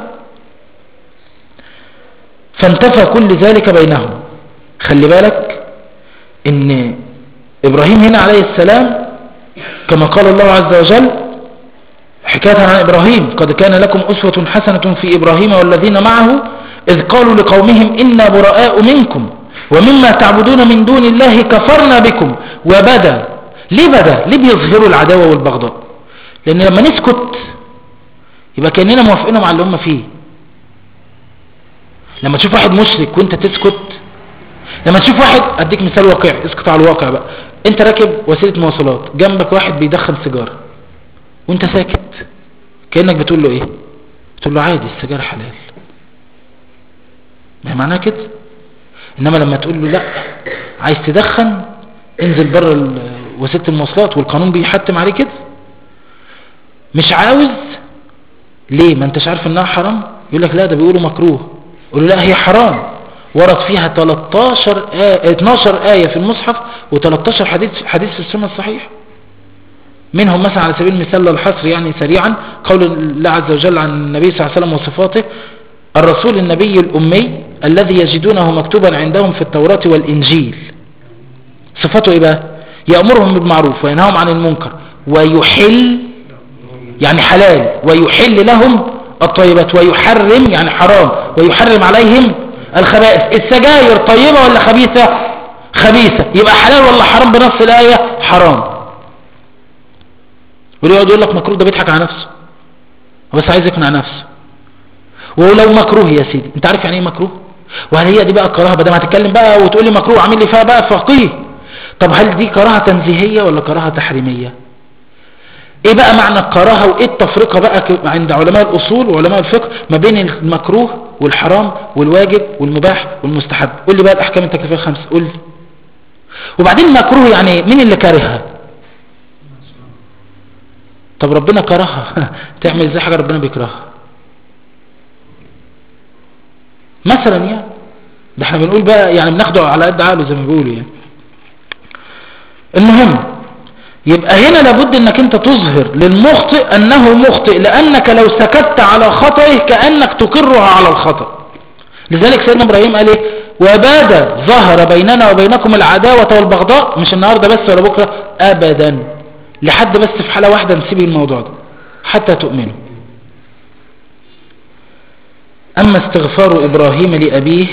فانتفى كل ذلك بينهم خلي بالك ان ابراهيم هنا عليه السلام كما قال الله عز وجل حكاية عن ابراهيم قد كان لكم اسوة حسنة في ابراهيم والذين معه اذ قالوا لقومهم انا براء منكم ومما تعبدون من دون الله كفرنا بكم وبدا ليه بدا ليه بيظهروا العداوة والبغضاء لان لما نسكت يبقى كأننا موافقينهم على اللي هم فيه لما تشوف واحد مشرك وانت تسكت لما تشوف واحد اديك مثال واقعي اسكت على الواقع بقى انت راكب وسيله مواصلات جنبك واحد بيدخن سيجاره وانت ساكت كانك بتقول له ايه تقول له عادي السجاير حلال ما هي معناها كده انما لما تقول له لا عايز تدخن انزل بره وسيله المواصلات والقانون بيحتم عليه كده مش عاوز ليه ما انتش عارف انها حرام يقول لك لا ده بيقولوا مكروه قول له لا هي حرام ورد فيها 13 آية 12 آية في المصحف و13 حديث حديث في السنة الصحيحة منهم مثلا على سبيل المثال للحصر يعني سريعا قول الله عز وجل عن النبي صلى الله عليه وسلم وصفاته الرسول النبي الأمي الذي يجدونه مكتوبا عندهم في التوراة والإنجيل صفته إيه بقى يأمرهم بالمعروف وينهاهم عن المنكر ويحل يعني حلال ويحل لهم الطيبات ويحرم يعني حرام ويحرم عليهم الخبائث السجاير طيبة ولا خبيثة خبيثة يبقى حلال ولا حرام بنص الآية حرام ويقعد يقول لك مكروه ده بيضحك على نفسه بس عايز يقنع نفسه ولو مكروه يا سيدي انت عارف يعني ايه مكروه وهل هي دي بقى الكراهه بدل ما هتتكلم بقى وتقول لي مكروه عامل لي فيها بقى فقيه طب هل دي كراهه تنزيهيه ولا كراهه تحريميه ايه بقى معنى الكراهه وايه التفرقه بقى عند علماء الاصول وعلماء الفقه ما بين المكروه والحرام والواجب والمباح والمستحب قول لي بقى الاحكام التكليفيه الخمسه قول لي وبعدين المكروه يعني مين اللي كارهها طب ربنا كرهها تعمل ازاي حاجه ربنا بيكرهها مثلا يعني ده احنا بنقول بقى يعني بناخده على قد عقله زي ما بيقولوا يعني المهم يبقى هنا لابد انك انت تظهر للمخطئ انه مخطئ لانك لو سكت على خطئه كأنك تقرها على الخطأ لذلك سيدنا ابراهيم قال ايه وبادا ظهر بيننا وبينكم العداوة والبغضاء مش النهاردة بس ولا بكرة ابدا لحد بس في حالة واحدة نسيب الموضوع ده حتى تؤمنوا أما استغفار إبراهيم لأبيه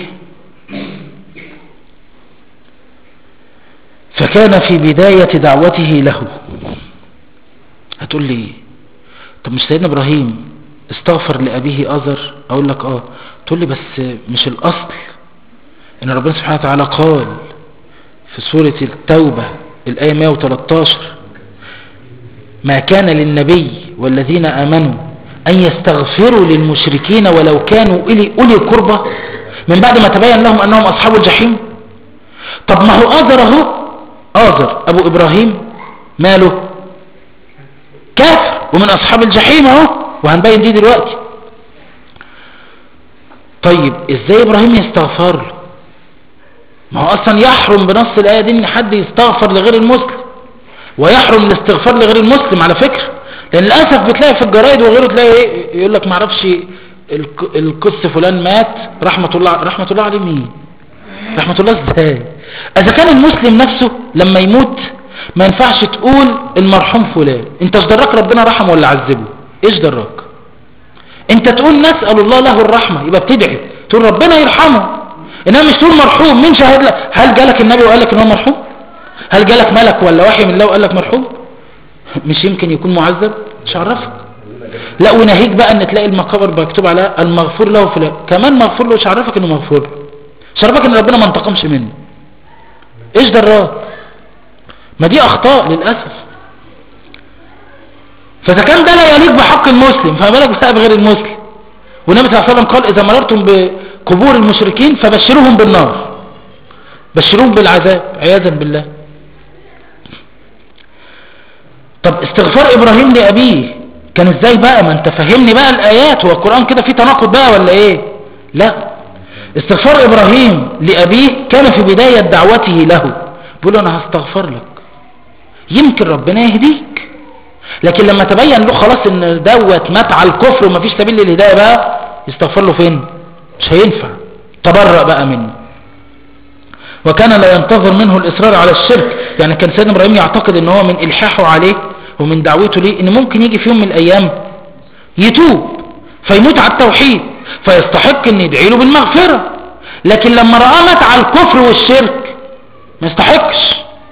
فكان في بداية دعوته له هتقول لي طب مش سيدنا إبراهيم استغفر لأبيه أذر أقول لك آه تقول لي بس مش الأصل إن ربنا سبحانه وتعالى قال في سورة التوبة الآية 113 ما كان للنبي والذين آمنوا أن يستغفروا للمشركين ولو كانوا إلي أولي قربة من بعد ما تبين لهم أنهم أصحاب الجحيم طب ما هو آذر أهو آذر أبو إبراهيم ماله كافر ومن أصحاب الجحيم أهو وهنبين دي دلوقتي طيب إزاي إبراهيم يستغفر له ما هو أصلا يحرم بنص الآية دي إن حد يستغفر لغير المسلم ويحرم الاستغفار لغير المسلم على فكرة لان للاسف بتلاقي في الجرايد وغيره تلاقي ايه يقول لك ما اعرفش القس فلان مات رحمة الله رحمة الله عليه مين رحمة الله ازاي اذا كان المسلم نفسه لما يموت ما ينفعش تقول المرحوم فلان انت ايش دراك ربنا رحمه ولا عذبه ايش دراك انت تقول نسأل الله له الرحمة يبقى بتدعي تقول ربنا يرحمه انما مش تقول مرحوم مين شاهد لك هل جالك النبي وقال لك ان هو مرحوم هل جالك ملك ولا وحي من الله وقال لك مرحوم مش يمكن يكون معذب مش عرفك لا وناهيك بقى ان تلاقي المقابر مكتوب عليها المغفور له فلان كمان مغفور له مش عرفك انه مغفور له مش عرفك ان ربنا ما انتقمش منه ايش دراك ما دي اخطاء للاسف فاذا كان ده لا يليق بحق المسلم فما بالك بقى بغير المسلم والنبي صلى الله عليه وسلم قال اذا مررتم بقبور المشركين فبشروهم بالنار بشروهم بالعذاب عياذا بالله طب استغفار ابراهيم لابيه كان ازاي بقى ما انت فهمني بقى الايات هو القرآن كده فيه تناقض بقى ولا ايه لا استغفار ابراهيم لابيه كان في بداية دعوته له بيقول انا هستغفر لك يمكن ربنا يهديك لكن لما تبين له خلاص ان دوت مات على الكفر ومفيش سبيل للهداية بقى يستغفر له فين مش هينفع تبرأ بقى منه وكان لا ينتظر منه الإصرار على الشرك يعني كان سيدنا إبراهيم يعتقد ان هو من إلحاحه عليه ومن دعوته ليه ان ممكن يجي في يوم من الأيام يتوب فيموت على التوحيد فيستحق ان يدعي له بالمغفرة لكن لما رأى مات على الكفر والشرك ما يستحقش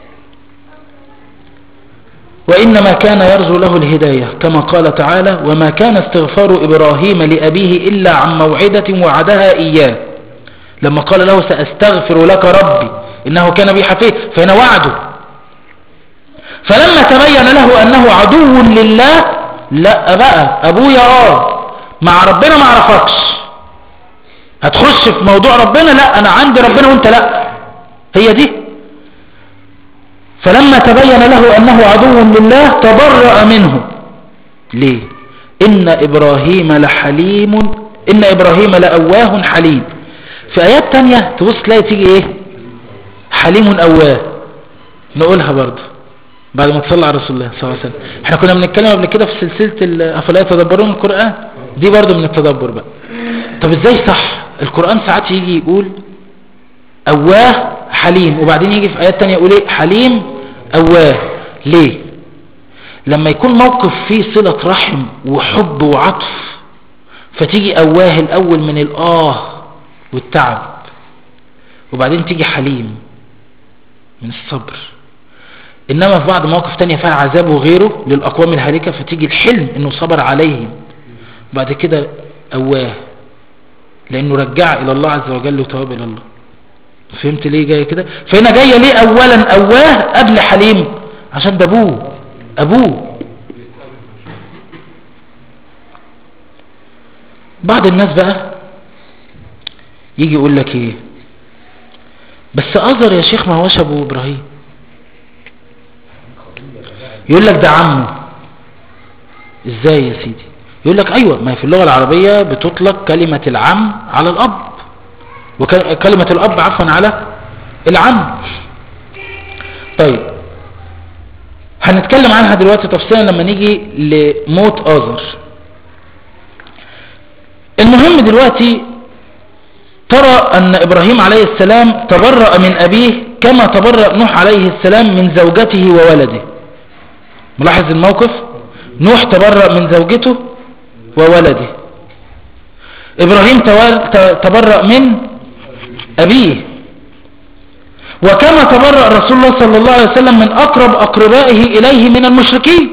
وإنما كان يرجو له الهداية كما قال تعالى وما كان استغفار إبراهيم لأبيه إلا عن موعدة وعدها إياه لما قال له سأستغفر لك ربي إنه كان بي حفيه فهنا وعده فلما تبين له أنه عدو لله لا بقى أبويا آه مع ربنا ما اعرفكش هتخش في موضوع ربنا لا انا عندي ربنا وانت لا هي دي فلما تبين له انه عدو لله تبرأ منه ليه ان ابراهيم لحليم ان ابراهيم لأواه حليم في ايات تانية تبص تلاقي تيجي ايه حليم اواه نقولها برضه بعد ما تصلى على رسول الله صلى الله عليه وسلم احنا كنا بنتكلم قبل كده في سلسلة ال- افلا يتدبرون القرآن دي برضه من التدبر بقى طب ازاي صح القرآن ساعات يجي يقول اواه حليم وبعدين يجي في ايات تانية يقول ايه حليم اواه ليه لما يكون موقف فيه صلة رحم وحب وعطف فتيجي اواه الاول من الاه والتعب وبعدين تيجي حليم من الصبر انما في بعض مواقف تانية فيها عذاب وغيره للاقوام الهالكة فتيجي الحلم انه صبر عليهم بعد كده اواه لانه رجع الى الله عز وجل وتواب الى الله فهمت ليه جاي كده فهنا جاية ليه اولا اواه قبل حليم عشان ده ابوه ابوه بعض الناس بقى يجي يقول لك ايه بس اظهر يا شيخ ما هوش ابو ابراهيم يقول لك ده عمه ازاي يا سيدي يقول لك ايوه ما هي في اللغة العربية بتطلق كلمة العم على الاب وكلمة الاب عفوا على العم طيب هنتكلم عنها دلوقتي تفصيلا لما نيجي لموت آذر المهم دلوقتي ترى أن إبراهيم عليه السلام تبرأ من أبيه كما تبرأ نوح عليه السلام من زوجته وولده ملاحظ الموقف نوح تبرأ من زوجته وولده إبراهيم تبرأ من أبيه وكما تبرأ رسول الله صلى الله عليه وسلم من أقرب أقربائه إليه من المشركين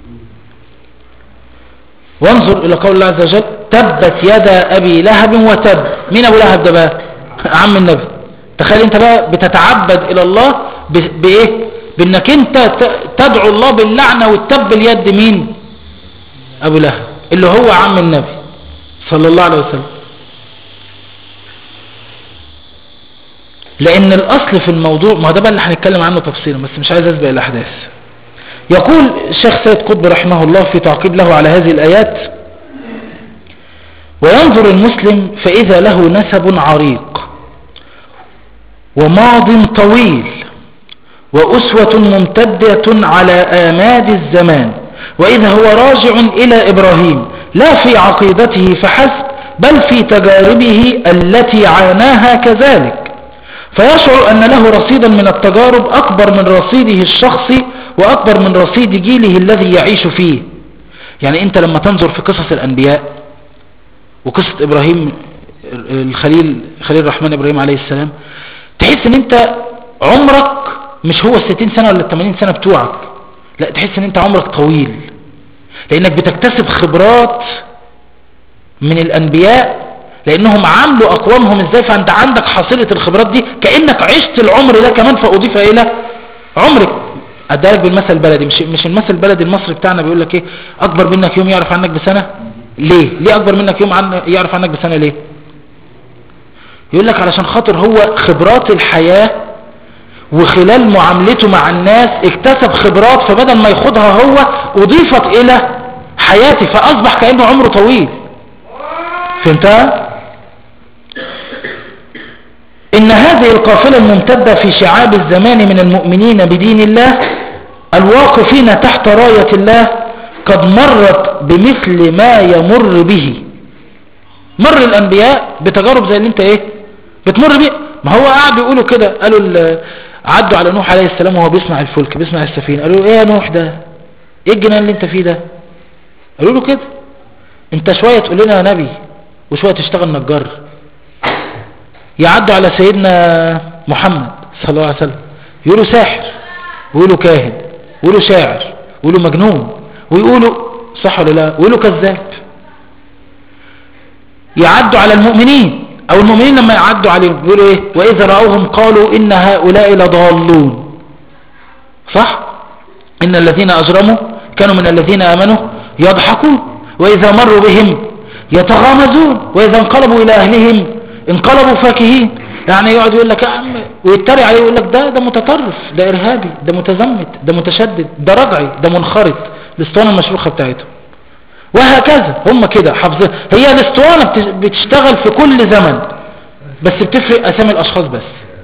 وانظر إلى قول الله عز وجل تبت يدا أبي لهب وتب مين أبو لهب ده بقى عم النبي تخيل انت بقى بتتعبد إلى الله بإيه بأنك انت تدعو الله باللعنة والتب اليد مين أبو لهب اللي هو عم النبي صلى الله عليه وسلم لان الاصل في الموضوع ما ده بقى اللي هنتكلم عنه تفصيلا بس مش عايز اسبق الاحداث يقول الشيخ سيد قطب رحمه الله في تعقيب له على هذه الايات وينظر المسلم فاذا له نسب عريق وماض طويل واسوة ممتدة على اماد الزمان واذا هو راجع الى ابراهيم لا في عقيدته فحسب بل في تجاربه التي عاناها كذلك فيشعر أن له رصيدا من التجارب أكبر من رصيده الشخصي وأكبر من رصيد جيله الذي يعيش فيه يعني أنت لما تنظر في قصص الأنبياء وقصة إبراهيم الخليل خليل الرحمن إبراهيم عليه السلام تحس أن أنت عمرك مش هو الستين سنة ولا التمانين سنة بتوعك لا تحس أن أنت عمرك طويل لأنك بتكتسب خبرات من الأنبياء لانهم عاملوا اقوامهم ازاي فانت عندك حصيلة الخبرات دي كأنك عشت العمر ده كمان فاضيف الى عمرك ادالك بالمثل البلدي مش, مش المثل البلدي المصري بتاعنا بيقول لك ايه اكبر منك يوم يعرف عنك بسنة ليه ليه اكبر منك يوم عن يعرف عنك بسنة ليه يقول لك علشان خاطر هو خبرات الحياة وخلال معاملته مع الناس اكتسب خبرات فبدل ما ياخدها هو اضيفت الى حياتي فاصبح كأنه عمره طويل فهمتها إن هذه القافلة الممتدة في شعاب الزمان من المؤمنين بدين الله الواقفين تحت راية الله قد مرت بمثل ما يمر به مر الأنبياء بتجارب زي اللي انت ايه بتمر بيه ما هو قاعد يقولوا كده قالوا عدوا على نوح عليه السلام وهو بيسمع الفلك بيسمع السفينة قالوا ايه يا نوح ده ايه الجنان اللي انت فيه ده قالوا له كده انت شوية تقول لنا يا نبي وشوية تشتغل نجار يعدوا على سيدنا محمد صلى الله عليه وسلم يقولوا ساحر ويقولوا كاهن ويقولوا شاعر ويقولوا مجنون ويقولوا صح ولا لا ويقولوا كذاب يعدوا على المؤمنين او المؤمنين لما يعدوا عليهم يقولوا ايه واذا رأوهم قالوا ان هؤلاء لضالون صح ان الذين اجرموا كانوا من الذين امنوا يضحكون واذا مروا بهم يتغامزون وإذا انقلبوا إلى أهلهم انقلبوا فاكهين يعني يقعد يقول لك يا عم ويتريق عليه يقول لك ده ده متطرف ده إرهابي ده متزمت ده متشدد ده رجعي ده منخرط الاسطوانة المشروخة بتاعته وهكذا هم كده حافظين هي الاسطوانة بت- بتشتغل في كل زمن بس بتفرق أسامي الأشخاص بس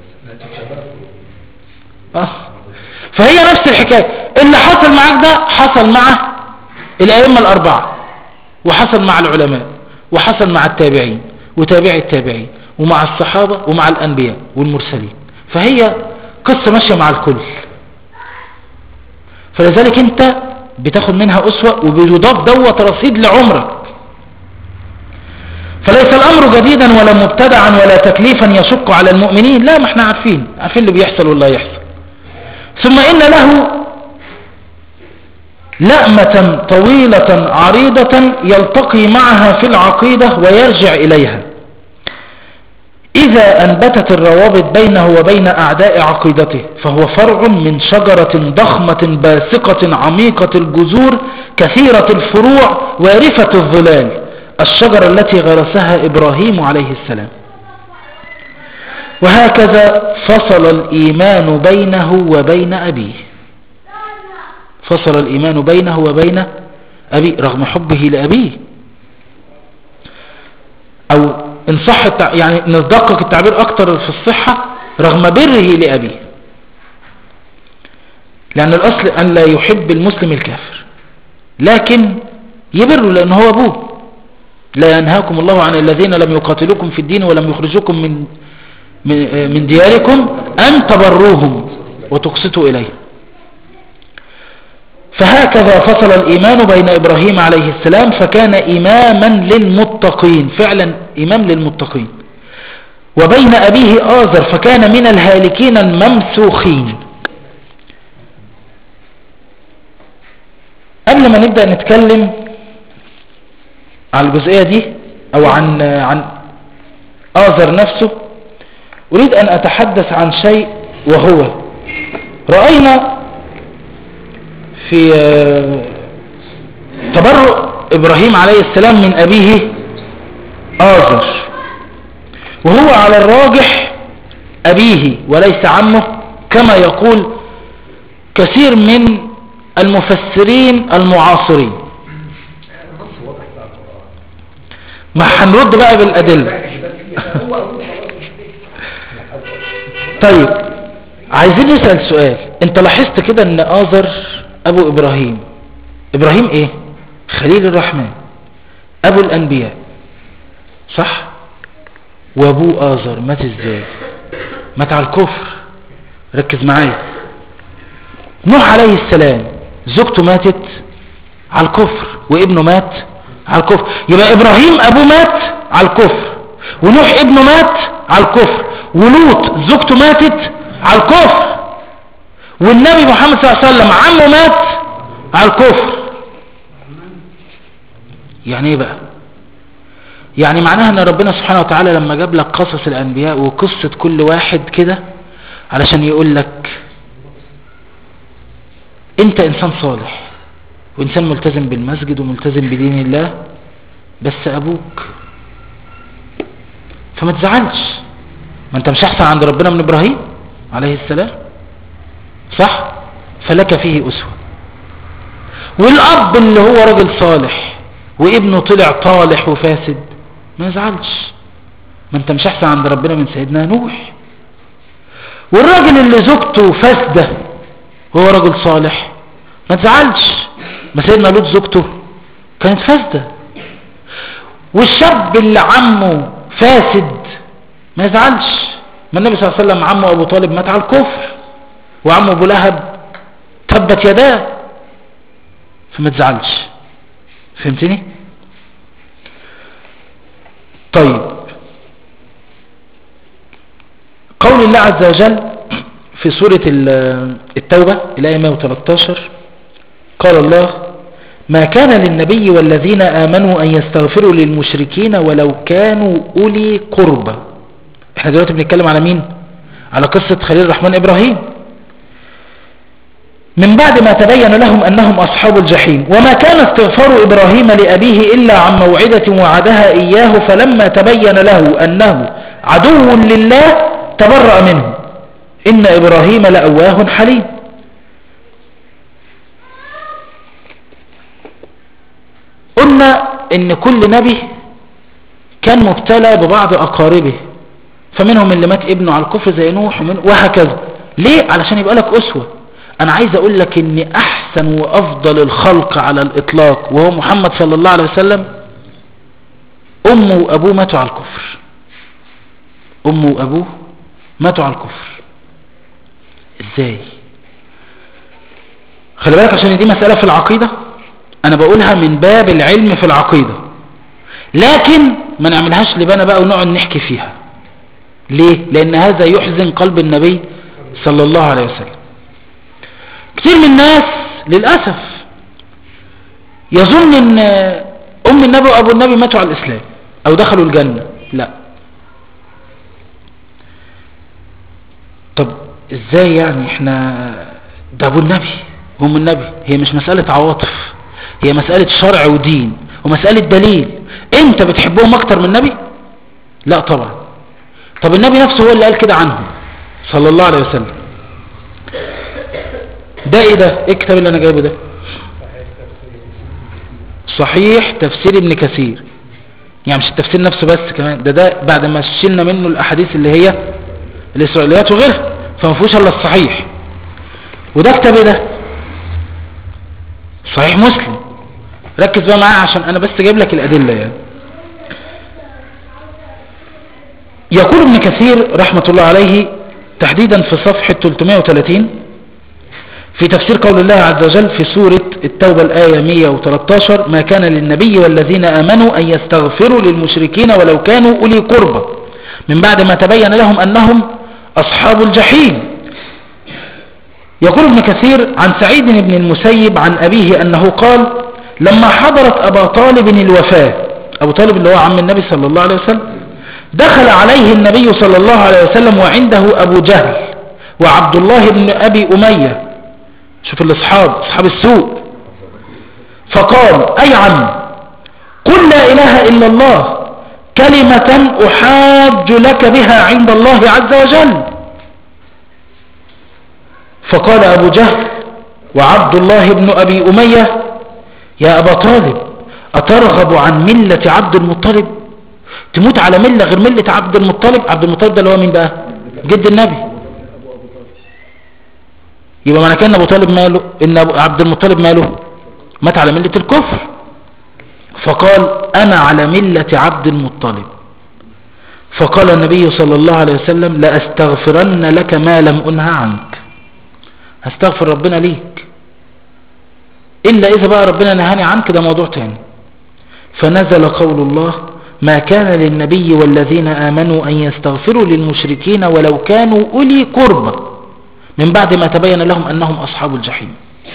آه. فهي نفس الحكاية اللي حصل معاك ده حصل مع الأئمة الأربعة وحصل مع العلماء وحصل مع التابعين وتابع التابعين ومع الصحابة ومع الأنبياء والمرسلين فهي قصة ماشية مع الكل فلذلك انت بتاخد منها أسوة وبيضاف دوت رصيد لعمرك فليس الأمر جديدا ولا مبتدعا ولا تكليفا يشق على المؤمنين لا ما احنا عارفين عارفين اللي بيحصل والله يحصل ثم إن له لأمة طويلة عريضة يلتقي معها في العقيدة ويرجع إليها إذا أنبتت الروابط بينه وبين أعداء عقيدته فهو فرع من شجرة ضخمة باسقة عميقة الجذور كثيرة الفروع وارفة الظلال الشجرة التي غرسها إبراهيم عليه السلام وهكذا فصل الإيمان بينه وبين أبيه فصل الإيمان بينه وبين أبيه رغم حبه لأبيه أو إن صح التع... يعني ندقق التعبير أكتر في الصحة رغم بره لأبيه لأن الأصل أن لا يحب المسلم الكافر لكن يبره لأنه هو أبوه لا ينهاكم الله عن الذين لم يقاتلوكم في الدين ولم يخرجوكم من من من دياركم أن تبروهم وتقسطوا إليه فهكذا فصل الإيمان بين إبراهيم عليه السلام فكان إماما للمتقين فعلا إمام للمتقين وبين أبيه آزر فكان من الهالكين الممسوخين قبل ما نبدأ نتكلم على الجزئية دي أو عن عن آزر نفسه أريد أن أتحدث عن شيء وهو رأينا في تبرؤ إبراهيم عليه السلام من أبيه آزر وهو على الراجح أبيه وليس عمه كما يقول كثير من المفسرين المعاصرين ما هنرد بقى بالأدلة طيب عايزين نسأل سؤال انت لاحظت كده ان آزر ابو ابراهيم ابراهيم ايه خليل الرحمن ابو الانبياء صح وابوه آزر مات ازاي مات على الكفر ركز معايا نوح عليه السلام زوجته ماتت على الكفر وابنه مات على الكفر يبقى ابراهيم ابوه مات على الكفر ونوح ابنه مات على الكفر ولوط زوجته ماتت على الكفر والنبي محمد صلى الله عليه وسلم عمه مات على الكفر يعني ايه بقى يعني معناها ان ربنا سبحانه وتعالى لما جاب لك قصص الانبياء وقصة كل واحد كده علشان يقول لك انت انسان صالح وانسان ملتزم بالمسجد وملتزم بدين الله بس ابوك فما تزعلش ما انت مش احسن عند ربنا من ابراهيم عليه السلام صح فلك فيه اسوة والاب اللي هو راجل صالح وابنه طلع طالح وفاسد ما يزعلش ما انت مش احسن عند ربنا من سيدنا نوح والراجل اللي زوجته فاسدة وهو راجل صالح ما تزعلش ما سيدنا لوط زوجته كانت فاسدة والشاب اللي عمه فاسد ما يزعلش ما النبي صلى الله عليه وسلم عمه ابو طالب مات على الكفر وعمه ابو لهب تبت يداه فما تزعلش فهمتني طيب قول الله عز وجل في سورة التوبة الآية 113 قال الله ما كان للنبي والذين آمنوا أن يستغفروا للمشركين ولو كانوا أولي قربى احنا دلوقتي بنتكلم على مين على قصة خليل الرحمن إبراهيم من بعد ما تبين لهم أنهم أصحاب الجحيم وما كان استغفار إبراهيم لأبيه إلا عن موعدة وعدها إياه فلما تبين له أنه عدو لله تبرأ منه إن إبراهيم لأواه حليم قلنا إن كل نبي كان مبتلى ببعض أقاربه فمنهم اللي مات ابنه على الكفر زي نوح ومن وهكذا ليه علشان يبقى لك أسوة أنا عايز أقول لك إن أحسن وأفضل الخلق على الإطلاق وهو محمد صلى الله عليه وسلم أمه وأبوه ماتوا على الكفر أمه وأبوه ماتوا على الكفر إزاي خلي بالك عشان دي مسألة في العقيدة أنا بقولها من باب العلم في العقيدة لكن ما نعملهاش لبنا بقى ونقعد نحكي فيها ليه لأن هذا يحزن قلب النبي صلى الله عليه وسلم كتير من الناس للأسف يظن ان ام النبي وابو النبي ماتوا على الاسلام او دخلوا الجنة لا طب ازاي يعني احنا ده ابو النبي وام النبي هي مش مسألة عواطف هي مسألة شرع ودين ومسألة دليل انت بتحبهم اكتر من النبي لا طبعا طب النبي نفسه هو اللي قال كده عنهم صلى الله عليه وسلم ده ايه ده ايه الكتاب اللي انا جايبه ده صحيح تفسير ابن كثير يعني مش التفسير نفسه بس كمان ده ده بعد ما شلنا منه الاحاديث اللي هي الاسرائيليات وغيرها فما فيهوش الا الصحيح وده كتاب ايه ده صحيح مسلم ركز بقى معايا عشان انا بس جايب لك الادله يعني يقول ابن كثير رحمة الله عليه تحديدا في صفحة 330 في تفسير قول الله عز وجل في سورة التوبة الآية 113 ما كان للنبي والذين آمنوا أن يستغفروا للمشركين ولو كانوا أولي قربى من بعد ما تبين لهم أنهم أصحاب الجحيم يقول ابن كثير عن سعيد بن المسيب عن أبيه أنه قال لما حضرت أبا طالب الوفاة أبو طالب اللي هو عم النبي صلى الله عليه وسلم دخل عليه النبي صلى الله عليه وسلم وعنده أبو جهل وعبد الله بن أبي أمية شوف الأصحاب أصحاب السوء فقال أي عم قل لا إله إلا الله كلمة أحاج لك بها عند الله عز وجل فقال أبو جهل وعبد الله بن أبي أمية يا أبا طالب أترغب عن ملة عبد المطلب تموت على ملة غير ملة عبد المطلب عبد المطلب ده اللي هو مين بقى جد النبي يبقى معنى كان ابو طالب ماله ان عبد المطلب ماله مات على ملة الكفر فقال انا على ملة عبد المطلب فقال النبي صلى الله عليه وسلم لأستغفرن لك ما لم أنهى عنك هستغفر ربنا ليك إلا إذا بقى ربنا نهاني عنك ده موضوع تاني فنزل قول الله ما كان للنبي والذين آمنوا أن يستغفروا للمشركين ولو كانوا أولي قربى من بعد ما تبين لهم أنهم أصحاب الجحيم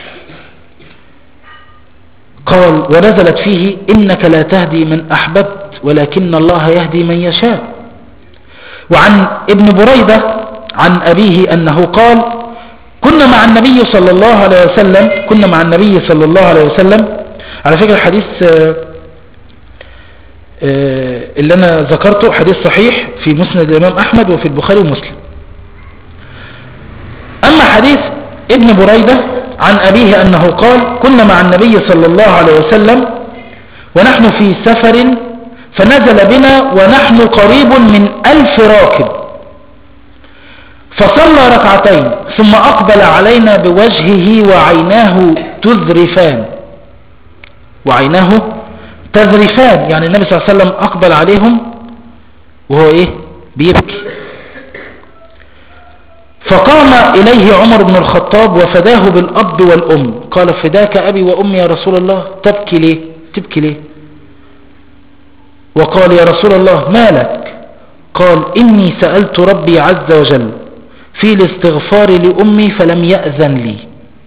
قال ونزلت فيه إنك لا تهدي من أحببت ولكن الله يهدي من يشاء وعن ابن بريدة عن أبيه أنه قال كنا مع النبي صلى الله عليه وسلم كنا مع النبي صلى الله عليه وسلم على فكرة الحديث اللي أنا ذكرته حديث صحيح في مسند الإمام أحمد وفي البخاري ومسلم أما حديث ابن بريدة عن أبيه أنه قال كنا مع النبي صلى الله عليه وسلم ونحن في سفر فنزل بنا ونحن قريب من ألف راكب فصلى ركعتين ثم أقبل علينا بوجهه وعيناه تذرفان وعيناه تذرفان يعني النبي صلى الله عليه وسلم أقبل عليهم وهو إيه بيبكي فقام إليه عمر بن الخطاب وفداه بالأب والأم قال فداك أبي وأمي يا رسول الله تبكي ليه تبكي ليه وقال يا رسول الله ما لك قال إني سألت ربي عز وجل في الاستغفار لأمي فلم يأذن لي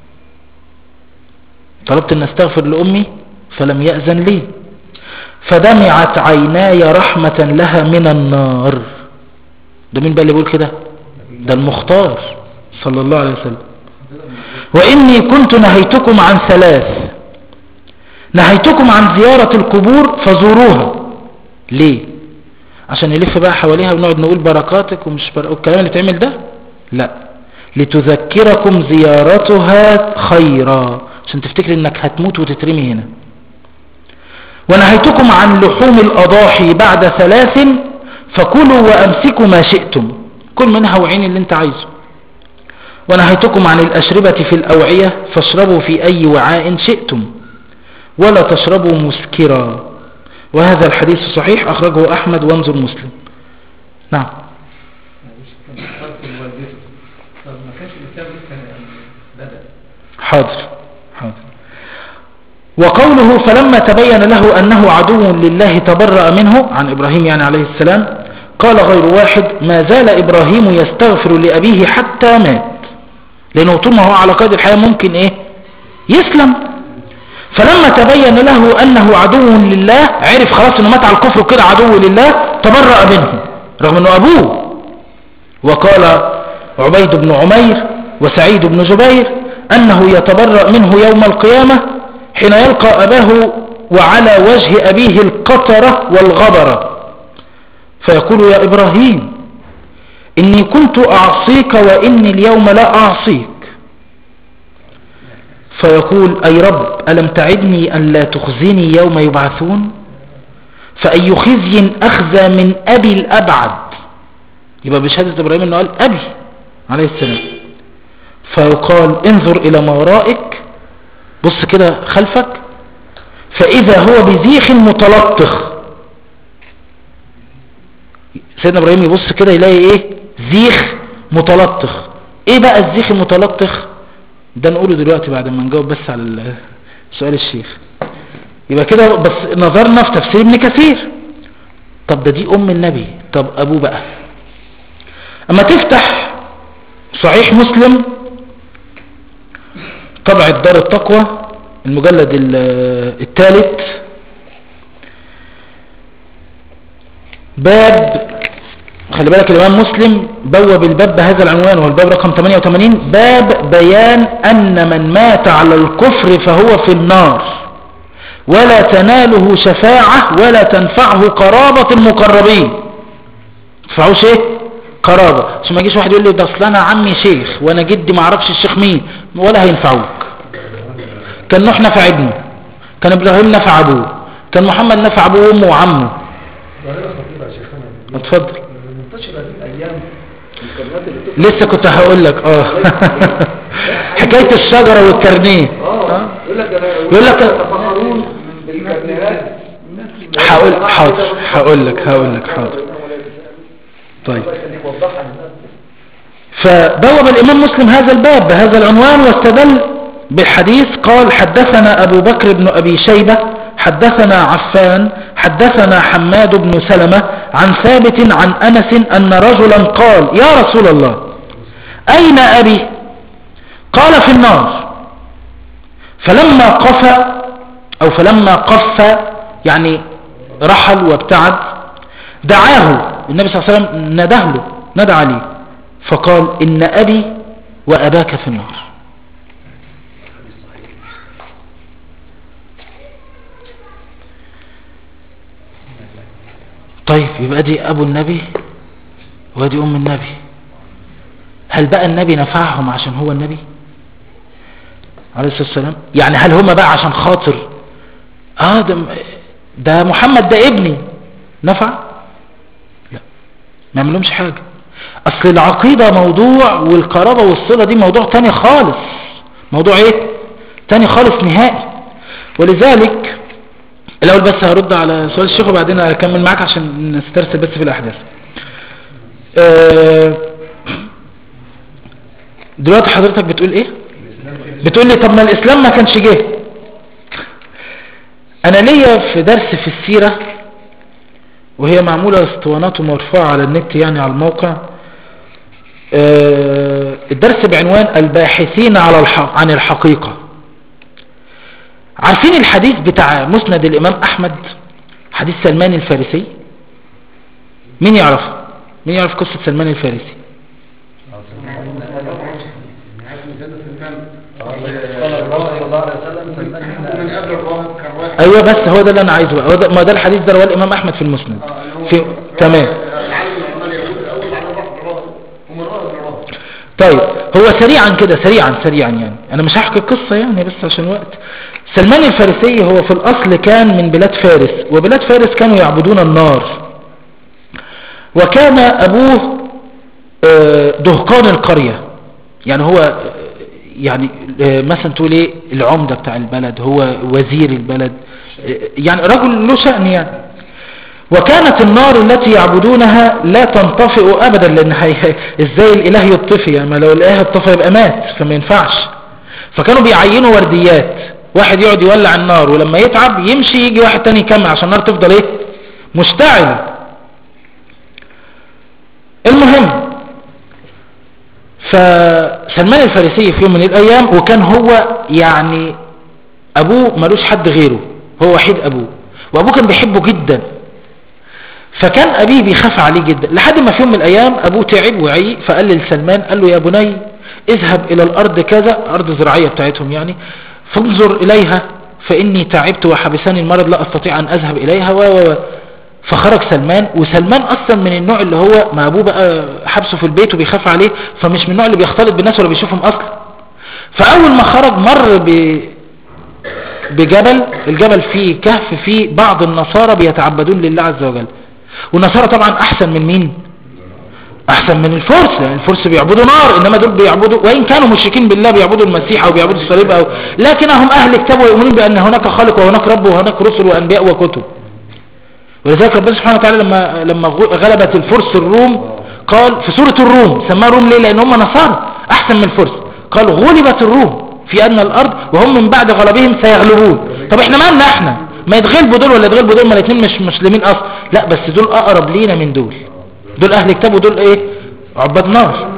طلبت أن استغفر لأمي فلم يأذن لي فدمعت عيناي رحمة لها من النار ده مين بقى اللي بيقول كده ده المختار صلى الله عليه وسلم وإني كنت نهيتكم عن ثلاث نهيتكم عن زيارة القبور فزوروها ليه عشان يلف بقى حواليها ونقعد نقول بركاتك ومش بر... الكلام اللي تعمل ده لا لتذكركم زيارتها خيرا عشان تفتكر انك هتموت وتترمي هنا ونهيتكم عن لحوم الأضاحي بعد ثلاث فكلوا وأمسكوا ما شئتم كل منها وعين اللي انت عايزه ونهيتكم عن الأشربة في الأوعية فاشربوا في أي وعاء شئتم ولا تشربوا مسكرا وهذا الحديث صحيح أخرجه أحمد وانظر مسلم نعم كان فرق والدته طب ما كانش الإسلام لسه بدأ حاضر حاضر وقوله فلما تبين له أنه عدو لله تبرأ منه عن إبراهيم يعني عليه السلام قال غير واحد ما زال إبراهيم يستغفر لأبيه حتى مات لأنه طول ما هو على قيد الحياة ممكن إيه يسلم فلما تبين له أنه عدو لله عرف خلاص أنه مات على الكفر وكده عدو لله تبرأ منه رغم أنه أبوه وقال عبيد بن عمير وسعيد بن جبير أنه يتبرأ منه يوم القيامة حين يلقى أباه وعلى وجه أبيه القطرة والغبرة فيقول يا إبراهيم إني كنت أعصيك وإني اليوم لا أعصيك فيقول أي رب ألم تعدني أن لا تخزني يوم يبعثون فأي خزي أخزى من أبي الأبعد يبقى بشهادة إبراهيم أنه قال أبي عليه السلام فيقال انظر إلى ما ورائك بص كده خلفك فإذا هو بزيخ متلطخ سيدنا إبراهيم يبص كده يلاقي إيه زيخ متلطخ إيه بقى الزيخ المتلطخ ده نقوله دلوقتي بعد ما نجاوب بس على ال- سؤال الشيخ يبقى كده بس نظرنا في تفسير ابن كثير طب ده دي أم النبي طب أبوه بقى أما تفتح صحيح مسلم طبعة دار التقوى المجلد ال- الثالث باب خلي بالك الإمام مسلم بوب الباب بهذا العنوان وهو الباب رقم 88 باب بيان أن من مات على الكفر فهو في النار ولا تناله شفاعة ولا تنفعه قرابة المقربين تنفعوش ايه قرابة عشان ما يجيش واحد يقول لي ده اصل انا عمي شيخ وانا جدي ما اعرفش الشيخ مين ولا هينفعوك كان نوح نفع ابنه كان ابراهيم نفع ابوه كان محمد نفع ابوه وامه وعمه ظاهرة خطيرة يا شيخنا اتفضل منتشرة هذه الأيام الكلمات اللي بتطلع لسه كنت هقول لك اه حكاية الشجرة والكرنيه اه يقول لك انا يقول لك- يتفخرون بالكرنيهات هقول حاضر هقول لك هقول لك حاضر طيب الله يخليك وضحها للناس فبوب الإمام مسلم هذا الباب بهذا العنوان واستدل بالحديث قال حدثنا أبو بكر بن أبي شيبة حدثنا عفان حدثنا حماد بن سلمة عن ثابت عن أنس أن رجلا قال يا رسول الله أين أبي قال في النار فلما قف أو فلما قف يعني رحل وابتعد دعاه النبي صلى الله عليه وسلم نداه له ندى عليه فقال إن أبي وأباك في النار طيب يبقى دي أبو النبي ودي أم النبي هل بقى النبي نفعهم عشان هو النبي عليه الصلاة والسلام يعني هل هم بقى عشان خاطر آه ده, ده محمد ده ابني نفع لا ما يعملهمش حاجة اصل العقيدة موضوع والقرابة والصلة دي موضوع تاني خالص موضوع ايه تاني خالص نهائي ولذلك الاول بس هرد على سؤال الشيخ وبعدين اكمل معاك عشان نسترسل بس في الاحداث آه، دلوقتي حضرتك بتقول ايه بتقول لي طب ما الاسلام ما كانش جه انا ليا في درس في السيرة وهي معمولة اسطوانات ومرفوعة على النت يعني على الموقع آه، الدرس بعنوان الباحثين على الحق عن الحقيقة عارفين الحديث بتاع مسند الامام احمد حديث سلمان الفارسي مين يعرفه مين يعرف قصة سلمان الفارسي من قبل الراهب كان واحد ايوه بس هو ده اللي انا عايزه بقى هو ده ما ده الحديث ده رواه الامام احمد في المسند في تمام العالم العمال يهود الاول بعدين راح للراهب ومن راهب لراهب طيب هو سريعا كده سريعا سريعا يعني انا مش هحكي القصة يعني بس عشان وقت سلمان الفارسي هو في الاصل كان من بلاد فارس وبلاد فارس كانوا يعبدون النار وكان ابوه آه، دهقان القرية يعني هو آه، يعني آه، مثلا تقول ايه العمدة بتاع البلد هو وزير البلد آه، يعني رجل له شأن يعني وكانت النار التي يعبدونها لا تنطفئ ابدا لان هي ازاي الاله يطفي يعني ما لو الاله اطفى يبقى مات فما ينفعش فكانوا بيعينوا ورديات واحد يقعد يولع النار ولما يتعب يمشي يجي واحد تاني يكمل عشان النار تفضل ايه مشتعلة المهم فسلمان الفارسي في يوم من الايام وكان هو يعني ابوه ملوش حد غيره هو وحيد ابوه وابوه كان بيحبه جدا فكان ابيه بيخاف عليه جدا لحد ما في يوم من الايام ابوه تعب وعي فقال لسلمان قال له يا بني اذهب الى الارض كذا ارض زراعية بتاعتهم يعني فانظر اليها فاني تعبت وحبسني المرض لا استطيع ان اذهب اليها و و و فخرج سلمان وسلمان اصلا من النوع اللي هو ما ابوه بقى حبسه في البيت وبيخاف عليه فمش من النوع اللي بيختلط بالناس ولا بيشوفهم اصلا فاول ما خرج مر ب بجبل الجبل فيه كهف فيه بعض النصارى بيتعبدون لله عز وجل والنصارى طبعا احسن من مين احسن من الفرس لان الفرس بيعبدوا نار انما دول بيعبدوا وان كانوا مشركين بالله بيعبدوا المسيح او بيعبدوا الصليب او لكنهم اهل كتاب ويؤمنون بان هناك خالق وهناك رب وهناك رسل وانبياء وكتب ولذلك ربنا سبحانه وتعالى لما لما غلبت الفرس الروم قال في سورة الروم سماها روم ليه لان هم نصارى احسن من الفرس قال غلبت الروم في ان الارض وهم من بعد غلبهم سيغلبون طب احنا مالنا احنا ما يتغلبوا دول ولا يتغلبوا دول ما الاثنين مش مسلمين اصلا لا بس دول اقرب لينا من دول دول اهل كتاب ودول ايه عباد نار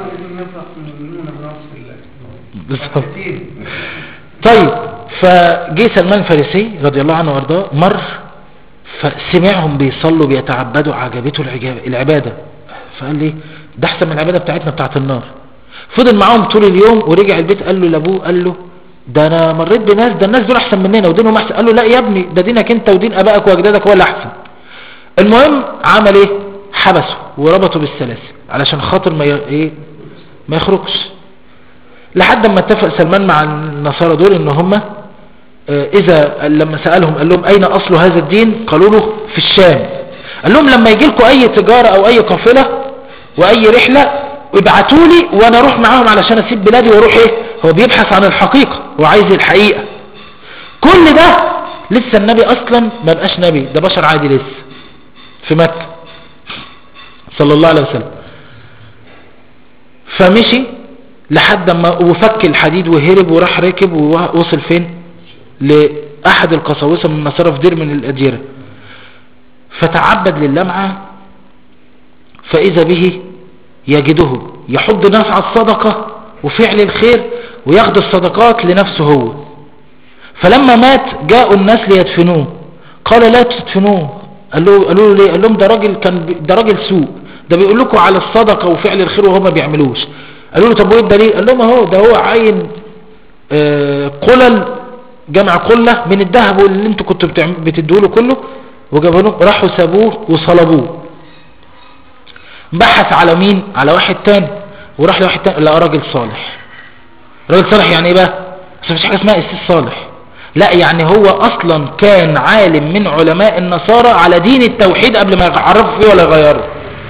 بالظبط طيب فجي سلمان الفارسي رضي الله عنه وارضاه مر فسمعهم بيصلوا بيتعبدوا عجبته العجاب- العبادة فقال لي ده احسن من العبادة بتاعتنا بتاعت النار فضل معاهم طول اليوم ورجع البيت قال له لابوه قال له ده انا مريت بناس ده الناس دول احسن مننا ودينهم احسن قال له لا يا ابني ده دينك انت ودين ابائك واجدادك هو اللي احسن المهم عمل ايه حبسه وربطه بالسلاسل علشان خاطر ما ي... ايه ما يخرجش لحد ما اتفق سلمان مع النصارى دول ان هم آه، اذا لما سألهم قال لهم اين اصل هذا الدين قالوا له في الشام قال لهم لما يجي لكم اي تجارة او اي قافلة واي رحلة ابعتوا لي وانا اروح معاهم علشان اسيب بلادي واروح ايه هو بيبحث عن الحقيقة وعايز الحقيقة كل ده لسه النبي اصلا ما بقاش نبي ده بشر عادي لسه في مكة صلى الله عليه وسلم فمشي لحد ما وفك الحديد وهرب وراح ركب ووصل فين لأحد القساوسة من النصارى في دير من الأديرة فتعبد لله معاه فإذا به يجده يحض الناس على الصدقة وفعل الخير وياخد الصدقات لنفسه هو فلما مات جاءوا الناس ليدفنوه قال لا تدفنوه قال له قالوا له ليه قال لهم ده راجل كان بي- ده راجل سوء ده بيقول لكم على الصدقة وفعل الخير وهو ما بيعملوش قالوا له طب وايه الدليل قال لهم اهو ده هو عين آه، قلل جمع قلة من الذهب اللي انتوا كنتوا بتعم- بتدوا له كله وجابوا له راحوا سابوه وصلبوه بحث على مين على واحد تاني وراح لواحد تاني لقى راجل صالح راجل صالح يعني ايه بقى بس مفيش حاجه اسمها قسيس صالح لا يعني هو اصلا كان عالم من علماء النصارى على دين التوحيد قبل ما يعرفوا فيه ولا يغيره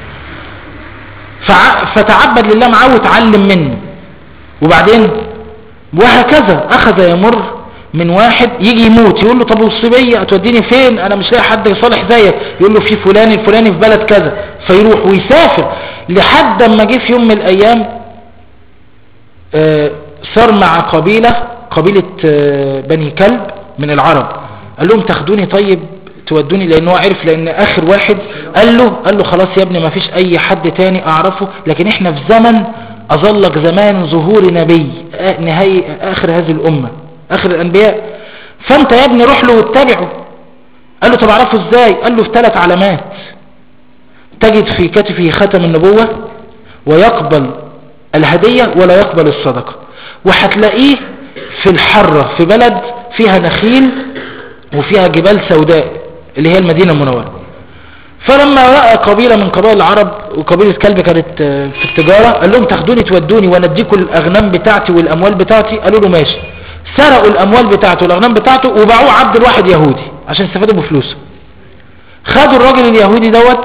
فع... فتعبد لله معاه وتعلم منه وبعدين وهكذا اخذ يمر من واحد يجي يموت يقول له طب والصبية هتوديني فين انا مش لاقي حد صالح زيك يقول له في فلان الفلاني في بلد كذا فيروح ويسافر لحد ما جه في يوم من الايام آه، صار مع قبيلة قبيلة آه، بني كلب من العرب قال لهم تاخدوني طيب تودوني لان هو عرف لان اخر واحد قال له قال له خلاص يا ابني ما فيش اي حد تاني اعرفه لكن احنا في زمن اظلك زمان ظهور نبي آه، نهاية اخر هذه الامة اخر الانبياء فانت يا ابني روح له واتبعه قال له طب اعرفه ازاي قال له في ثلاث علامات تجد في كتفه ختم النبوة ويقبل الهدية ولا يقبل الصدقة وهتلاقيه في الحرة في بلد فيها نخيل وفيها جبال سوداء اللي هي المدينة المنورة فلما رأى قبيلة من قبائل العرب وقبيلة كلب كانت آه، في التجارة قال لهم تاخدوني تودوني ونديكم الأغنام بتاعتي والأموال بتاعتي قالوا له ماشي سرقوا الأموال بتاعته والأغنام بتاعته وباعوه عبد الواحد يهودي عشان يستفادوا بفلوسه خدوا الراجل اليهودي دوت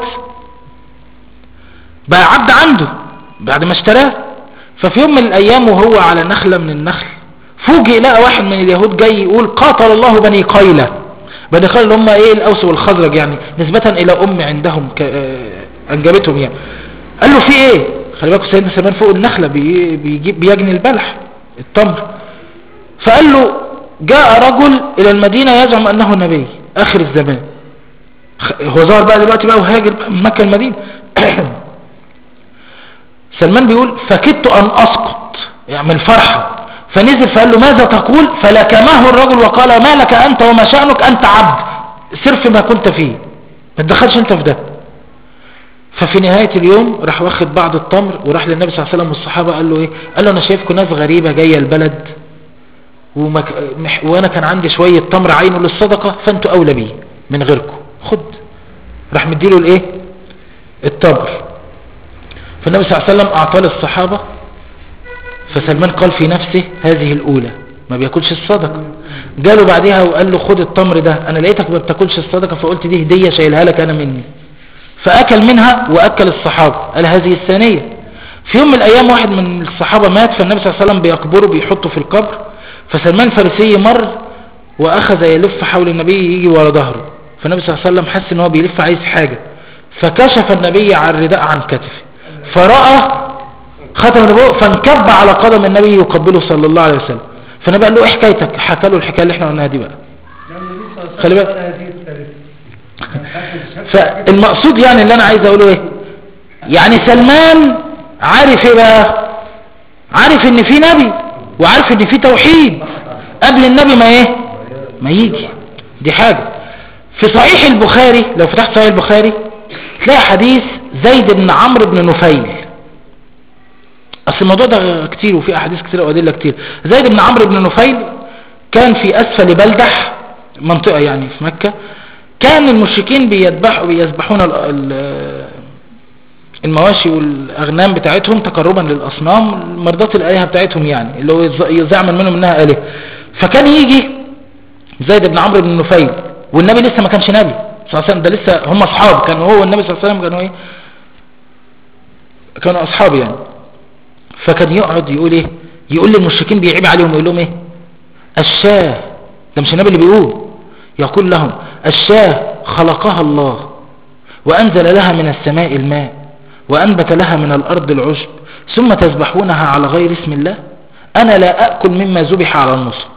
بقى عبد عنده بعد ما اشتراه ففي يوم من الأيام وهو على نخلة من النخل فوجئ لقى واحد من اليهود جاي يقول قاتل الله بني قيلة بني قيلة اللي هم ايه الأوس والخزرج يعني نسبة إلى أم عندهم ك... آه، أنجبتهم يعني قال له في ايه خلي بالكم سيدنا سلمان فوق النخلة بي... بيجيب بيجني البلح التمر فقال له جاء رجل إلى المدينة يزعم أنه نبي آخر الزمان خ- هو ظهر بقى دلوقتي بقى وهاجر بقى من مكة المدينة سلمان بيقول فكدت أن أسقط يعني من الفرحة فنزل فقال له ماذا تقول فلكمه الرجل وقال ما لك أنت وما شأنك أنت عبد سر في ما كنت فيه ما تدخلش أنت في ده ففي نهاية اليوم راح واخد بعض التمر وراح للنبي صلى الله عليه وسلم والصحابة قال له ايه قال له انا شايفكم ناس غريبة جاية البلد ومك... مح... وانا كان عندي شوية تمر عينه للصدقة فانتوا اولى بيه من غيركم خد راح مديله الايه التمر فالنبي صلى الله عليه وسلم اعطاه للصحابة فسلمان قال في نفسه هذه الاولى ما بياكلش الصدقة جاله بعدها وقال له خد التمر ده انا لقيتك ما بتاكلش الصدقة فقلت دي هدية شايلها لك انا مني فأكل منها وأكل الصحابة قال هذه الثانية في يوم من الأيام واحد من الصحابة مات فالنبي صلى الله عليه وسلم بيقبره بيحطه في القبر فسلمان الفارسي مر وأخذ يلف حول النبي يجي ورا ظهره فالنبي صلى الله عليه وسلم حس ان هو بيلف عايز حاجة فكشف النبي عن الرداء عن كتفه فرأى ختم النبوة فانكب على قدم النبي يقبله صلى الله عليه وسلم فالنبي قال له ايه حكايتك حكى له الحكاية اللي احنا قلناها دي بقى لأن النبي صلى الله عليه خلي وسلم بالك. قال هذه الثالثة فالمقصود يعني اللي انا عايز اقوله ايه يعني سلمان عارف ايه بقى عارف ان في نبي وعارف ان في توحيد قبل النبي ما ايه ما يجي دي حاجة في صحيح البخاري لو فتحت صحيح البخاري تلاقي حديث زيد بن عمرو بن نفيل اصل الموضوع ده كتير وفي احاديث كتير وادله كتير زيد بن عمرو بن نفيل كان في اسفل بلدح منطقة يعني في مكة كان المشركين بيذبحوا بيذبحون ال- ال- المواشي والاغنام بتاعتهم تقربا للاصنام مرضات الالهه بتاعتهم يعني اللي هو يز- يزعم منهم انها اله فكان يجي زيد بن عمرو بن نفيل والنبي لسه ما كانش نبي صلى الله عليه وسلم ده لسه هم اصحاب كانوا هو والنبي صلى الله عليه وسلم كانوا ايه كانوا اصحاب يعني فكان يقعد يقول ايه يقول للمشركين بيعيب عليهم يقول لهم ايه الشاه ده مش النبي اللي بيقول يقول لهم الشاه خلقها الله وأنزل لها من السماء الماء وأنبت لها من الأرض العشب ثم تذبحونها على غير اسم الله أنا لا أكل مما ذبح على النصب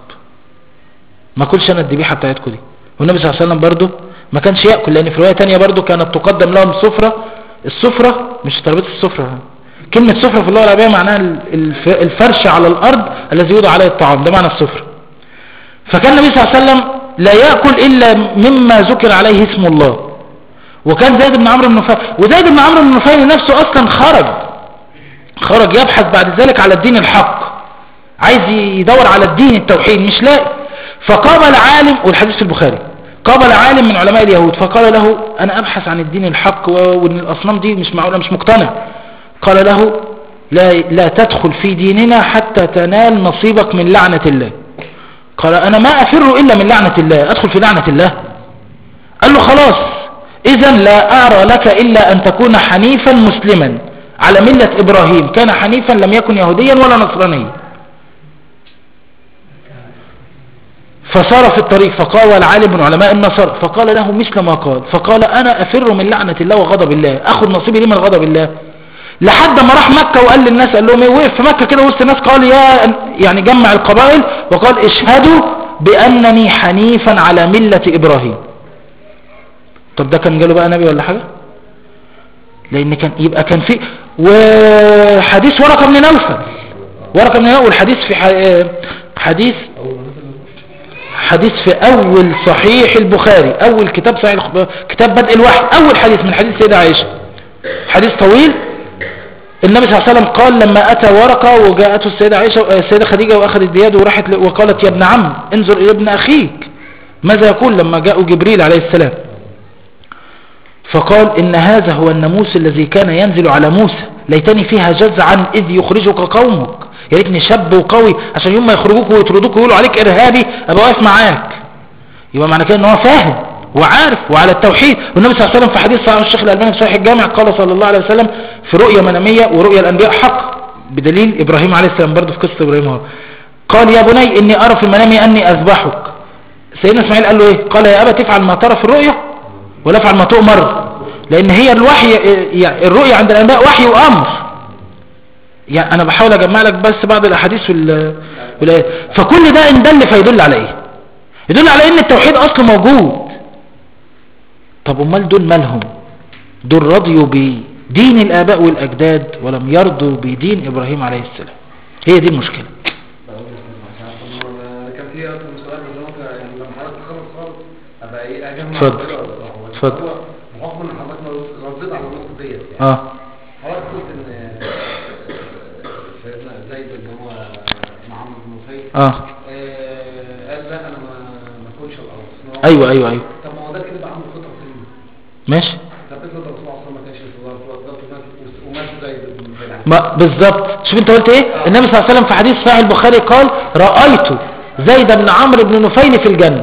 ما كلش أنا الذبيحة بتاعتكم دي والنبي صلى الله عليه وسلم برضه ما كانش يأكل لأن في رواية تانية برضه كانت تقدم لهم سفرة السفرة مش تربية السفرة كلمة سفرة في اللغة العربية معناها الف- الفرش على الأرض الذي يوضع عليه الطعام ده معنى السفرة فكان النبي صلى الله عليه وسلم لا يأكل إلا مما ذكر عليه اسم الله وكان زيد بن عمرو بن نفيل وزيد بن عمرو بن نفيل نفسه أصلا خرج خرج يبحث بعد ذلك على الدين الحق عايز يدور على الدين التوحيد مش لاقي فقابل عالم والحديث في البخاري قابل عالم من علماء اليهود فقال له أنا أبحث عن الدين الحق و- وأن الأصنام دي مش معقولة مش مقتنع قال له لا, لا تدخل في ديننا حتى تنال نصيبك من لعنة الله قال أنا ما أفر إلا من لعنة الله أدخل في لعنة الله قال له خلاص إذا لا أرى لك إلا أن تكون حنيفا مسلما على ملة إبراهيم كان حنيفا لم يكن يهوديا ولا نصرانيا فصار في الطريق فقال العالم من علماء النصر فقال له مثل ما قال فقال أنا أفر من لعنة الله وغضب الله أخذ نصيبي ليه من غضب الله لحد ما راح مكة وقال للناس قال لهم ايه وقف في مكة كده وسط الناس قال يا يعني جمع القبائل وقال اشهدوا بأنني حنيفا على ملة إبراهيم طب ده كان جاله بقى نبي ولا حاجة لأن كان يبقى كان في وحديث ورقة بن نوفل ورقة بن نوفل والحديث في ح- حديث حديث في أول صحيح البخاري أول كتاب صحيح الخ- كتاب بدء الوحي أول حديث من حديث سيدة عائشة حديث طويل النبي صلى الله عليه وسلم قال لما أتى ورقة وجاءته السيدة عائشة السيدة خديجة وأخذت دياده وراحت ل- وقالت يا ابن عم انظر إلى ابن أخيك ماذا يقول لما جاءوا جبريل عليه السلام فقال إن هذا هو الناموس الذي كان ينزل على موسى ليتني فيها جزعا إذ يخرجك قومك يا ريتني شاب وقوي عشان يوم ما يخرجوك ويطردوك ويقولوا عليك إرهابي أبقى واقف معاك يبقى معنى كده ان هو فاهم وعارف وعلى التوحيد والنبي صلى الله عليه وسلم في حديث صحيح الشيخ الألباني في صحيح الجامع قال صلى الله عليه وسلم في رؤيا منامية ورؤيا الأنبياء حق بدليل إبراهيم عليه السلام برضه في قصة إبراهيم هو قال يا بني إني أرى في المنام أني أذبحك سيدنا إسماعيل قال له إيه قال يا أبا تفعل ما ترى في الرؤيا ولا افعل ما تؤمر لأن هي الوحي يعني الرؤيا عند الأنبياء وحي وأمر يعني أنا بحاول أجمع لك بس بعض الأحاديث وال... والآيات فكل ده إن دل فيدل على إيه يدل على ان التوحيد اصله موجود طب امال دول مالهم دول رضيوا بدين الاباء والاجداد ولم يرضوا بدين ابراهيم عليه السلام هي دي المشكلة كان في اصلا سؤال بس ممكن يعني لما حضرتك تخلص خالص ابقى ايه اجمع اتفضل. كده ولا لا؟ هو اتفضل. هو بحكم ان حضرتك رديت على النقطه ديت يعني اه حضرتك قلت ان سيدنا زيد اللي هو محمد بن نفيل اه آه، قال لا انا ما ما اكلش الارض إن هو- ايوه ايوه ايوه طب ما هو ده كده بقى عنده خطه سليمه ماشي طب افرض الرسول صلى الله عليه وسلم ما كانش في الارض وقدرت ومات زيد بن نفيل عليه ما بالظبط شوف انت قلت ايه النبي صلى الله عليه وسلم في حديث صحيح البخاري قال رأيت زيد بن عمرو بن نفيل في الجنة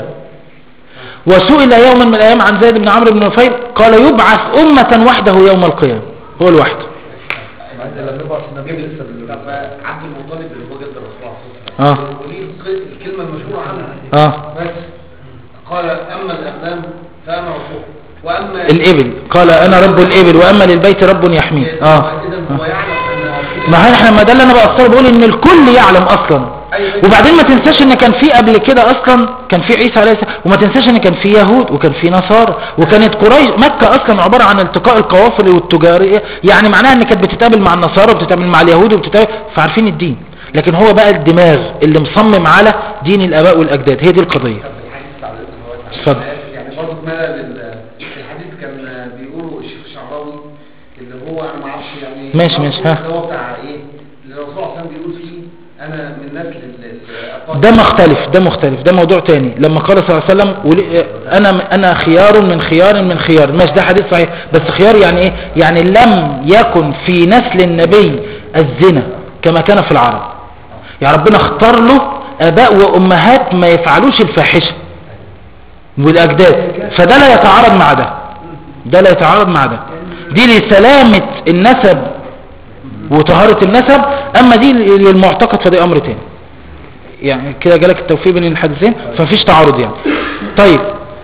وسئل يوما من الايام عن زيد بن عمرو بن نفيل قال يبعث امة وحده يوم القيامة هو الوحده بعد لما نبعث النبي لسه طب عبد المطلب اللي هو جد الرسول صلى الله عليه وسلم اه وليه الق- الكلمه المشهوره عنها اه بس قال اما الاقدام فانا ربكم واما الابل قال انا رب الابل واما للبيت رب يحميه اه اذا هو يعلم ان ما هو احنا ما ده اللي انا بأثر بقول ان الكل يعلم اصلا وبعدين ما تنساش ان كان في قبل كده اصلا كان في عيسى عليه السلام وما تنساش ان كان في يهود وكان في نصارى وكانت قريش مكة اصلا عبارة عن التقاء القوافل والتجارية يعني معناها ان كانت بتتقابل مع النصارى وبتتقابل مع اليهود وبتتقابل فعارفين الدين لكن هو بقى الدماغ اللي مصمم على دين الاباء والاجداد هي دي القضية الحديث بتاع الإسراء اتفضل. يعني برضه اتملى لل- الحديث كان بيقولوا الشيخ الشعراوي اللي هو انا ما اعرفش يعني ماشي، ماشي، ها. اللي هو بتاع ايه اللي الرسول صلى الله عليه وسلم بيقول فيه انا من نسل ال- ال- ده مختلف ده مختلف ده موضوع تاني لما قال صلى الله عليه وسلم ولي- انا انا خيار من خيار من خيار ماشي ده حديث صحيح بس خيار يعني ايه يعني لم يكن في نسل النبي الزنا كما كان في العرب يعني ربنا اختار له اباء وامهات ما يفعلوش الفاحشه والاجداد فده لا يتعارض مع ده ده لا يتعارض مع ده دي لسلامة النسب وطهارة النسب اما دي للمعتقد فده امر تاني يعني كده جالك التوفيق بين الحديثين فمفيش تعارض يعني طيب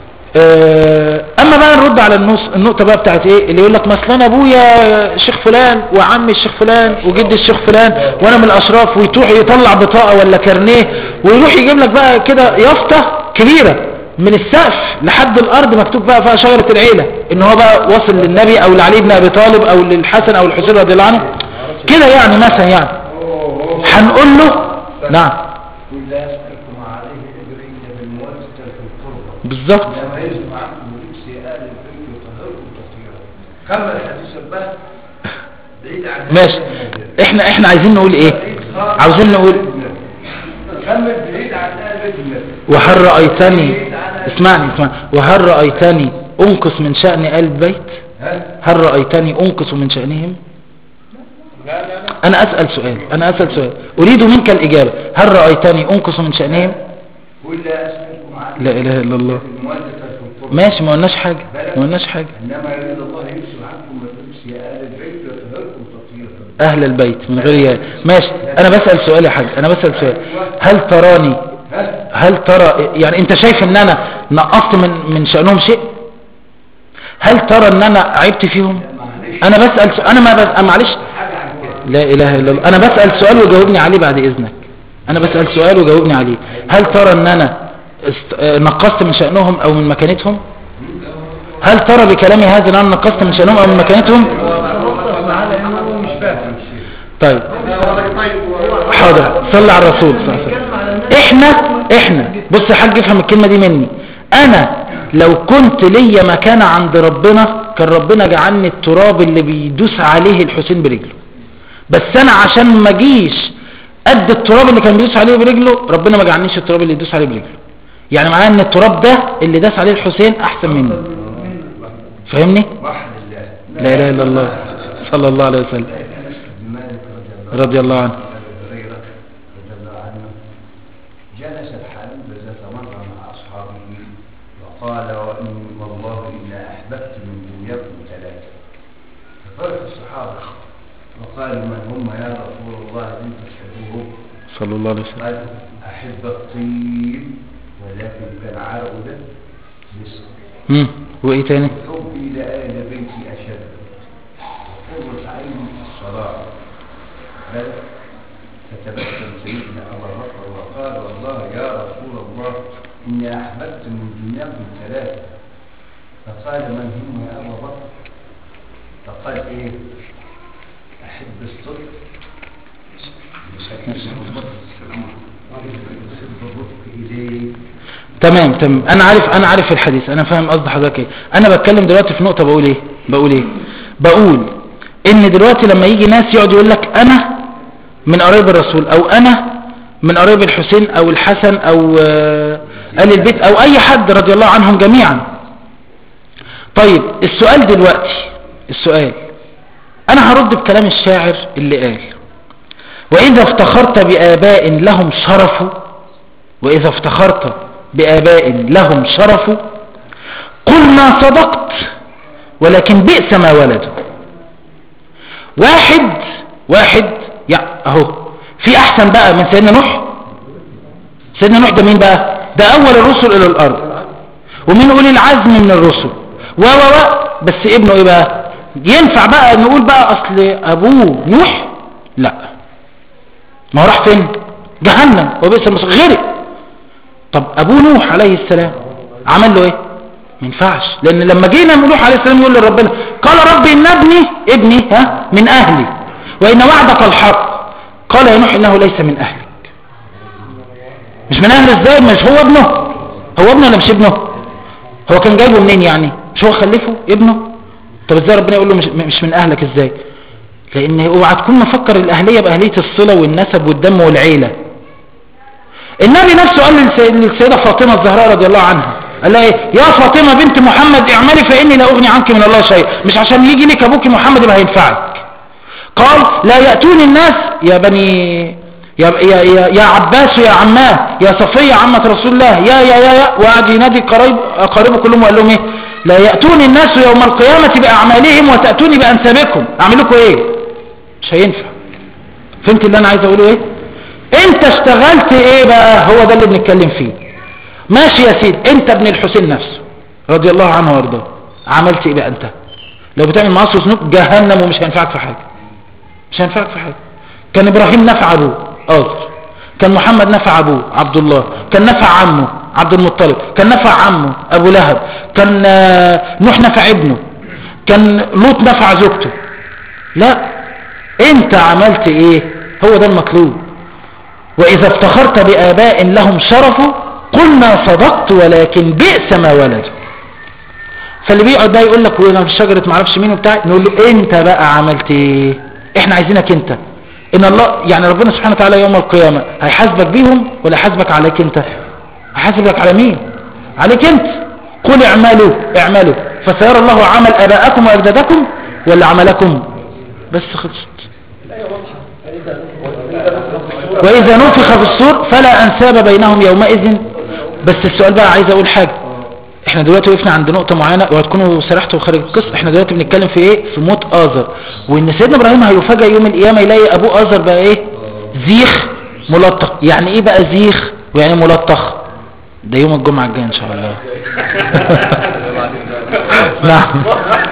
آه، اما بقى نرد على النص النقطة بقى بتاعت ايه اللي يقول لك مثلا انا ابويا شيخ فلان وعمي الشيخ فلان وجدي الشيخ فلان وانا من الاشراف ويروح يطلع بطاقة ولا كارنيه ويروح يجيب لك بقى كده يافطة كبيرة من السقف لحد الارض مكتوب بقى فيها شجرة العيلة ان هو بقى واصل للنبي او لعلي بن ابي طالب او للحسن او الحسين رضي الله عنه كده يعني مثلا يعني هنقول له نعم قل لا يسألكم عليه إبريل بالمؤسسة في القربة بالظبط إنما يجب عنكم ولبس آل البيت وطهركم تطهيرا كمل الحديث بقى بعيد عن ماشي احنا احنا عايزين نقول ايه عاوزين نقول كمل بعيد عن آل بيت النبي وهل رأيتني اسمعني اسمعني وهل رأيتني انقص من شأن آل البيت ها هل رأيتني انقص من شأنهم انا اسأل سؤال انا اسأل سؤال اريد منك الاجابة هل رأيتني انقص من شأنهم قل لا يسألكم عليه لا اله الا الله بالمؤسسة في القربة ماشي ما قلناش حاجة ما قلناش حاجة إنما يريد الله يكشف عنكم ولبس آل البيت وطهركم تطهيرا اهل البيت من غير يا ماشي انا بسأل سؤال يا حاج انا بسأل سؤال هل تراني ها هل ترى يعني انت شايف ان انا نقصت من من شأنهم شيء هل ترى ان انا عبت فيهم معلش انا بسأل سؤال انا ما بس... معلش حاجة عن كده لا اله الا الله انا بسأل سؤال وجاوبني عليه بعد اذنك انا بسأل سؤال وجاوبني عليه هل ترى ان انا است... آه، نقصت من شأنهم او من مكانتهم هل ترى بكلامي هذا ان انا نقصت من شأنهم او من مكانتهم توقف معاه لانه مش فاهم طيب حاضر صلى على الرسول صلى الله عليه وسلم احنا احنا بص يا حاج افهم الكلمة دي مني انا لو كنت ليا مكانة عند ربنا كان ربنا جعلني التراب اللي بيدوس عليه الحسين برجله بس انا عشان ما اجيش قد التراب اللي كان بيدوس عليه برجله ربنا ما جعلنيش التراب اللي يدوس عليه برجله يعني معناه ان التراب ده اللي داس عليه الحسين احسن مني فاهمني وحد الله لا اله الا الله صلى الله عليه وسلم أنس بن مالك رضي الله رضي الله عنه أبي هريرة رضي الله عنه جلس الحبيب ذات مرة مع أصحابه وقال وإن والله إنا أحببت من دنياكم ثلاثة ففرق الصحابة وقالوا من هم يا رسول الله إن تشهدوه صلى الله عليه وسلم قال أحب الطيب ولكن كان عرق ده مسك مم. وايه تاني حبي لآل بيتي أشد وقرة عيني في الصلاة بل فتبسم سيدنا أبا بكر وقال والله يا رسول الله إني أحببت من دنياكم ثلاثة فقال من هم يا أبا بكر فقال إيه أحب الصدق أحب الرفق إليه تمام تمام انا عارف انا عارف الحديث انا فاهم قصد حضرتك ايه انا بتكلم دلوقتي في نقطه بقول ايه بقول ايه بقول ان دلوقتي لما يجي ناس يقعد يقول لك انا من قرايب الرسول او انا من قرايب الحسين او الحسن او آه، ال البيت او اي حد رضي الله عنهم جميعا طيب السؤال دلوقتي السؤال انا هرد بكلام الشاعر اللي قال واذا افتخرت باباء لهم شرف واذا افتخرت باباء لهم شرف قلنا صدقت ولكن بئس ما ولدوا واحد واحد يعني اهو في احسن بقى من سيدنا نوح سيدنا نوح ده مين بقى ده اول الرسل الى الارض ومن اولي العزم من الرسل و و و بس ابنه ايه بقى ينفع بقى نقول بقى اصل ابوه نوح لا ما هو راح فين جهنم وبئس المصير غرق طب ابوه نوح عليه السلام عمل له ايه ما ينفعش لان لما جينا نوح عليه السلام يقول لربنا قال ربي ان ابني ابني ها من اهلي وان وعدك الحق قال يا نوح انه ليس من اهلك مش من اهل ازاي مش هو ابنه هو ابنه ولا مش ابنه هو كان جايبه منين يعني مش هو خلفه ابنه طب ازاي ربنا يقول له مش, مش من اهلك ازاي لان اوعى تكون مفكر الاهليه باهليه الصله والنسب والدم والعيله النبي نفسه قال للسي- للسيدة فاطمة الزهراء رضي الله عنها قال لها ايه يا فاطمة بنت محمد اعملي فإني لا أغني عنك من الله شيء مش عشان يجي لك أبوك محمد يبقى هينفعك قال لا يأتوني الناس يا بني يا, يا, يا, يا عباس يا عماه يا صفية عمة رسول الله يا يا يا, يا وقعد ينادي قريب أقاربه كلهم وقال لهم ايه لا يأتوني الناس يوم القيامة بأعمالهم وتأتوني بأنسابكم أعمل لكم ايه مش هينفع فهمت اللي أنا عايز أقوله ايه انت اشتغلت ايه بقى هو ده اللي بنتكلم فيه ماشي يا سيدي انت ابن الحسين نفسه رضي الله عنه وارضاه عملت ايه بقى انت لو بتعمل معاصي وذنوب جهنم ومش هينفعك في حاجه مش هينفعك في حاجه كان ابراهيم نفع ابوه آزر كان محمد نفع ابوه عبد الله كان نفع عمه عبد المطلب كان نفع عمه ابو لهب كان آه، نوح نفع ابنه كان لوط نفع زوجته لا انت عملت ايه هو ده المطلوب وإذا افتخرت بآباء لهم شرف قلنا صدقت ولكن بئس ما ولدوا فاللي بيقعد بقى يقول لك وانا في شجره معرفش مين وبتاع نقول له انت بقى عملت ايه احنا عايزينك انت ان الله يعني ربنا سبحانه وتعالى يوم القيامه هيحاسبك بيهم ولا هيحاسبك عليك انت هيحاسبك على مين عليك انت قل اعملوا اعملوا فسيرى الله عمل ابائكم واجدادكم ولا عملكم بس خلصت وإذا نفخ في الصور فلا أنساب بينهم يومئذ بس السؤال بقى عايز أقول حاجة احنا دلوقتي وقفنا عند نقطة معينة وهتكونوا سرحتوا خارج القصة احنا دلوقتي بنتكلم في ايه في موت آزر وان سيدنا ابراهيم هيفاجئ يوم القيامة يلاقي ابوه آزر بقى ايه زيخ ملطخ يعني ايه بقى زيخ ويعني ملطخ ده يوم الجمعة الجاية ان شاء الله نعم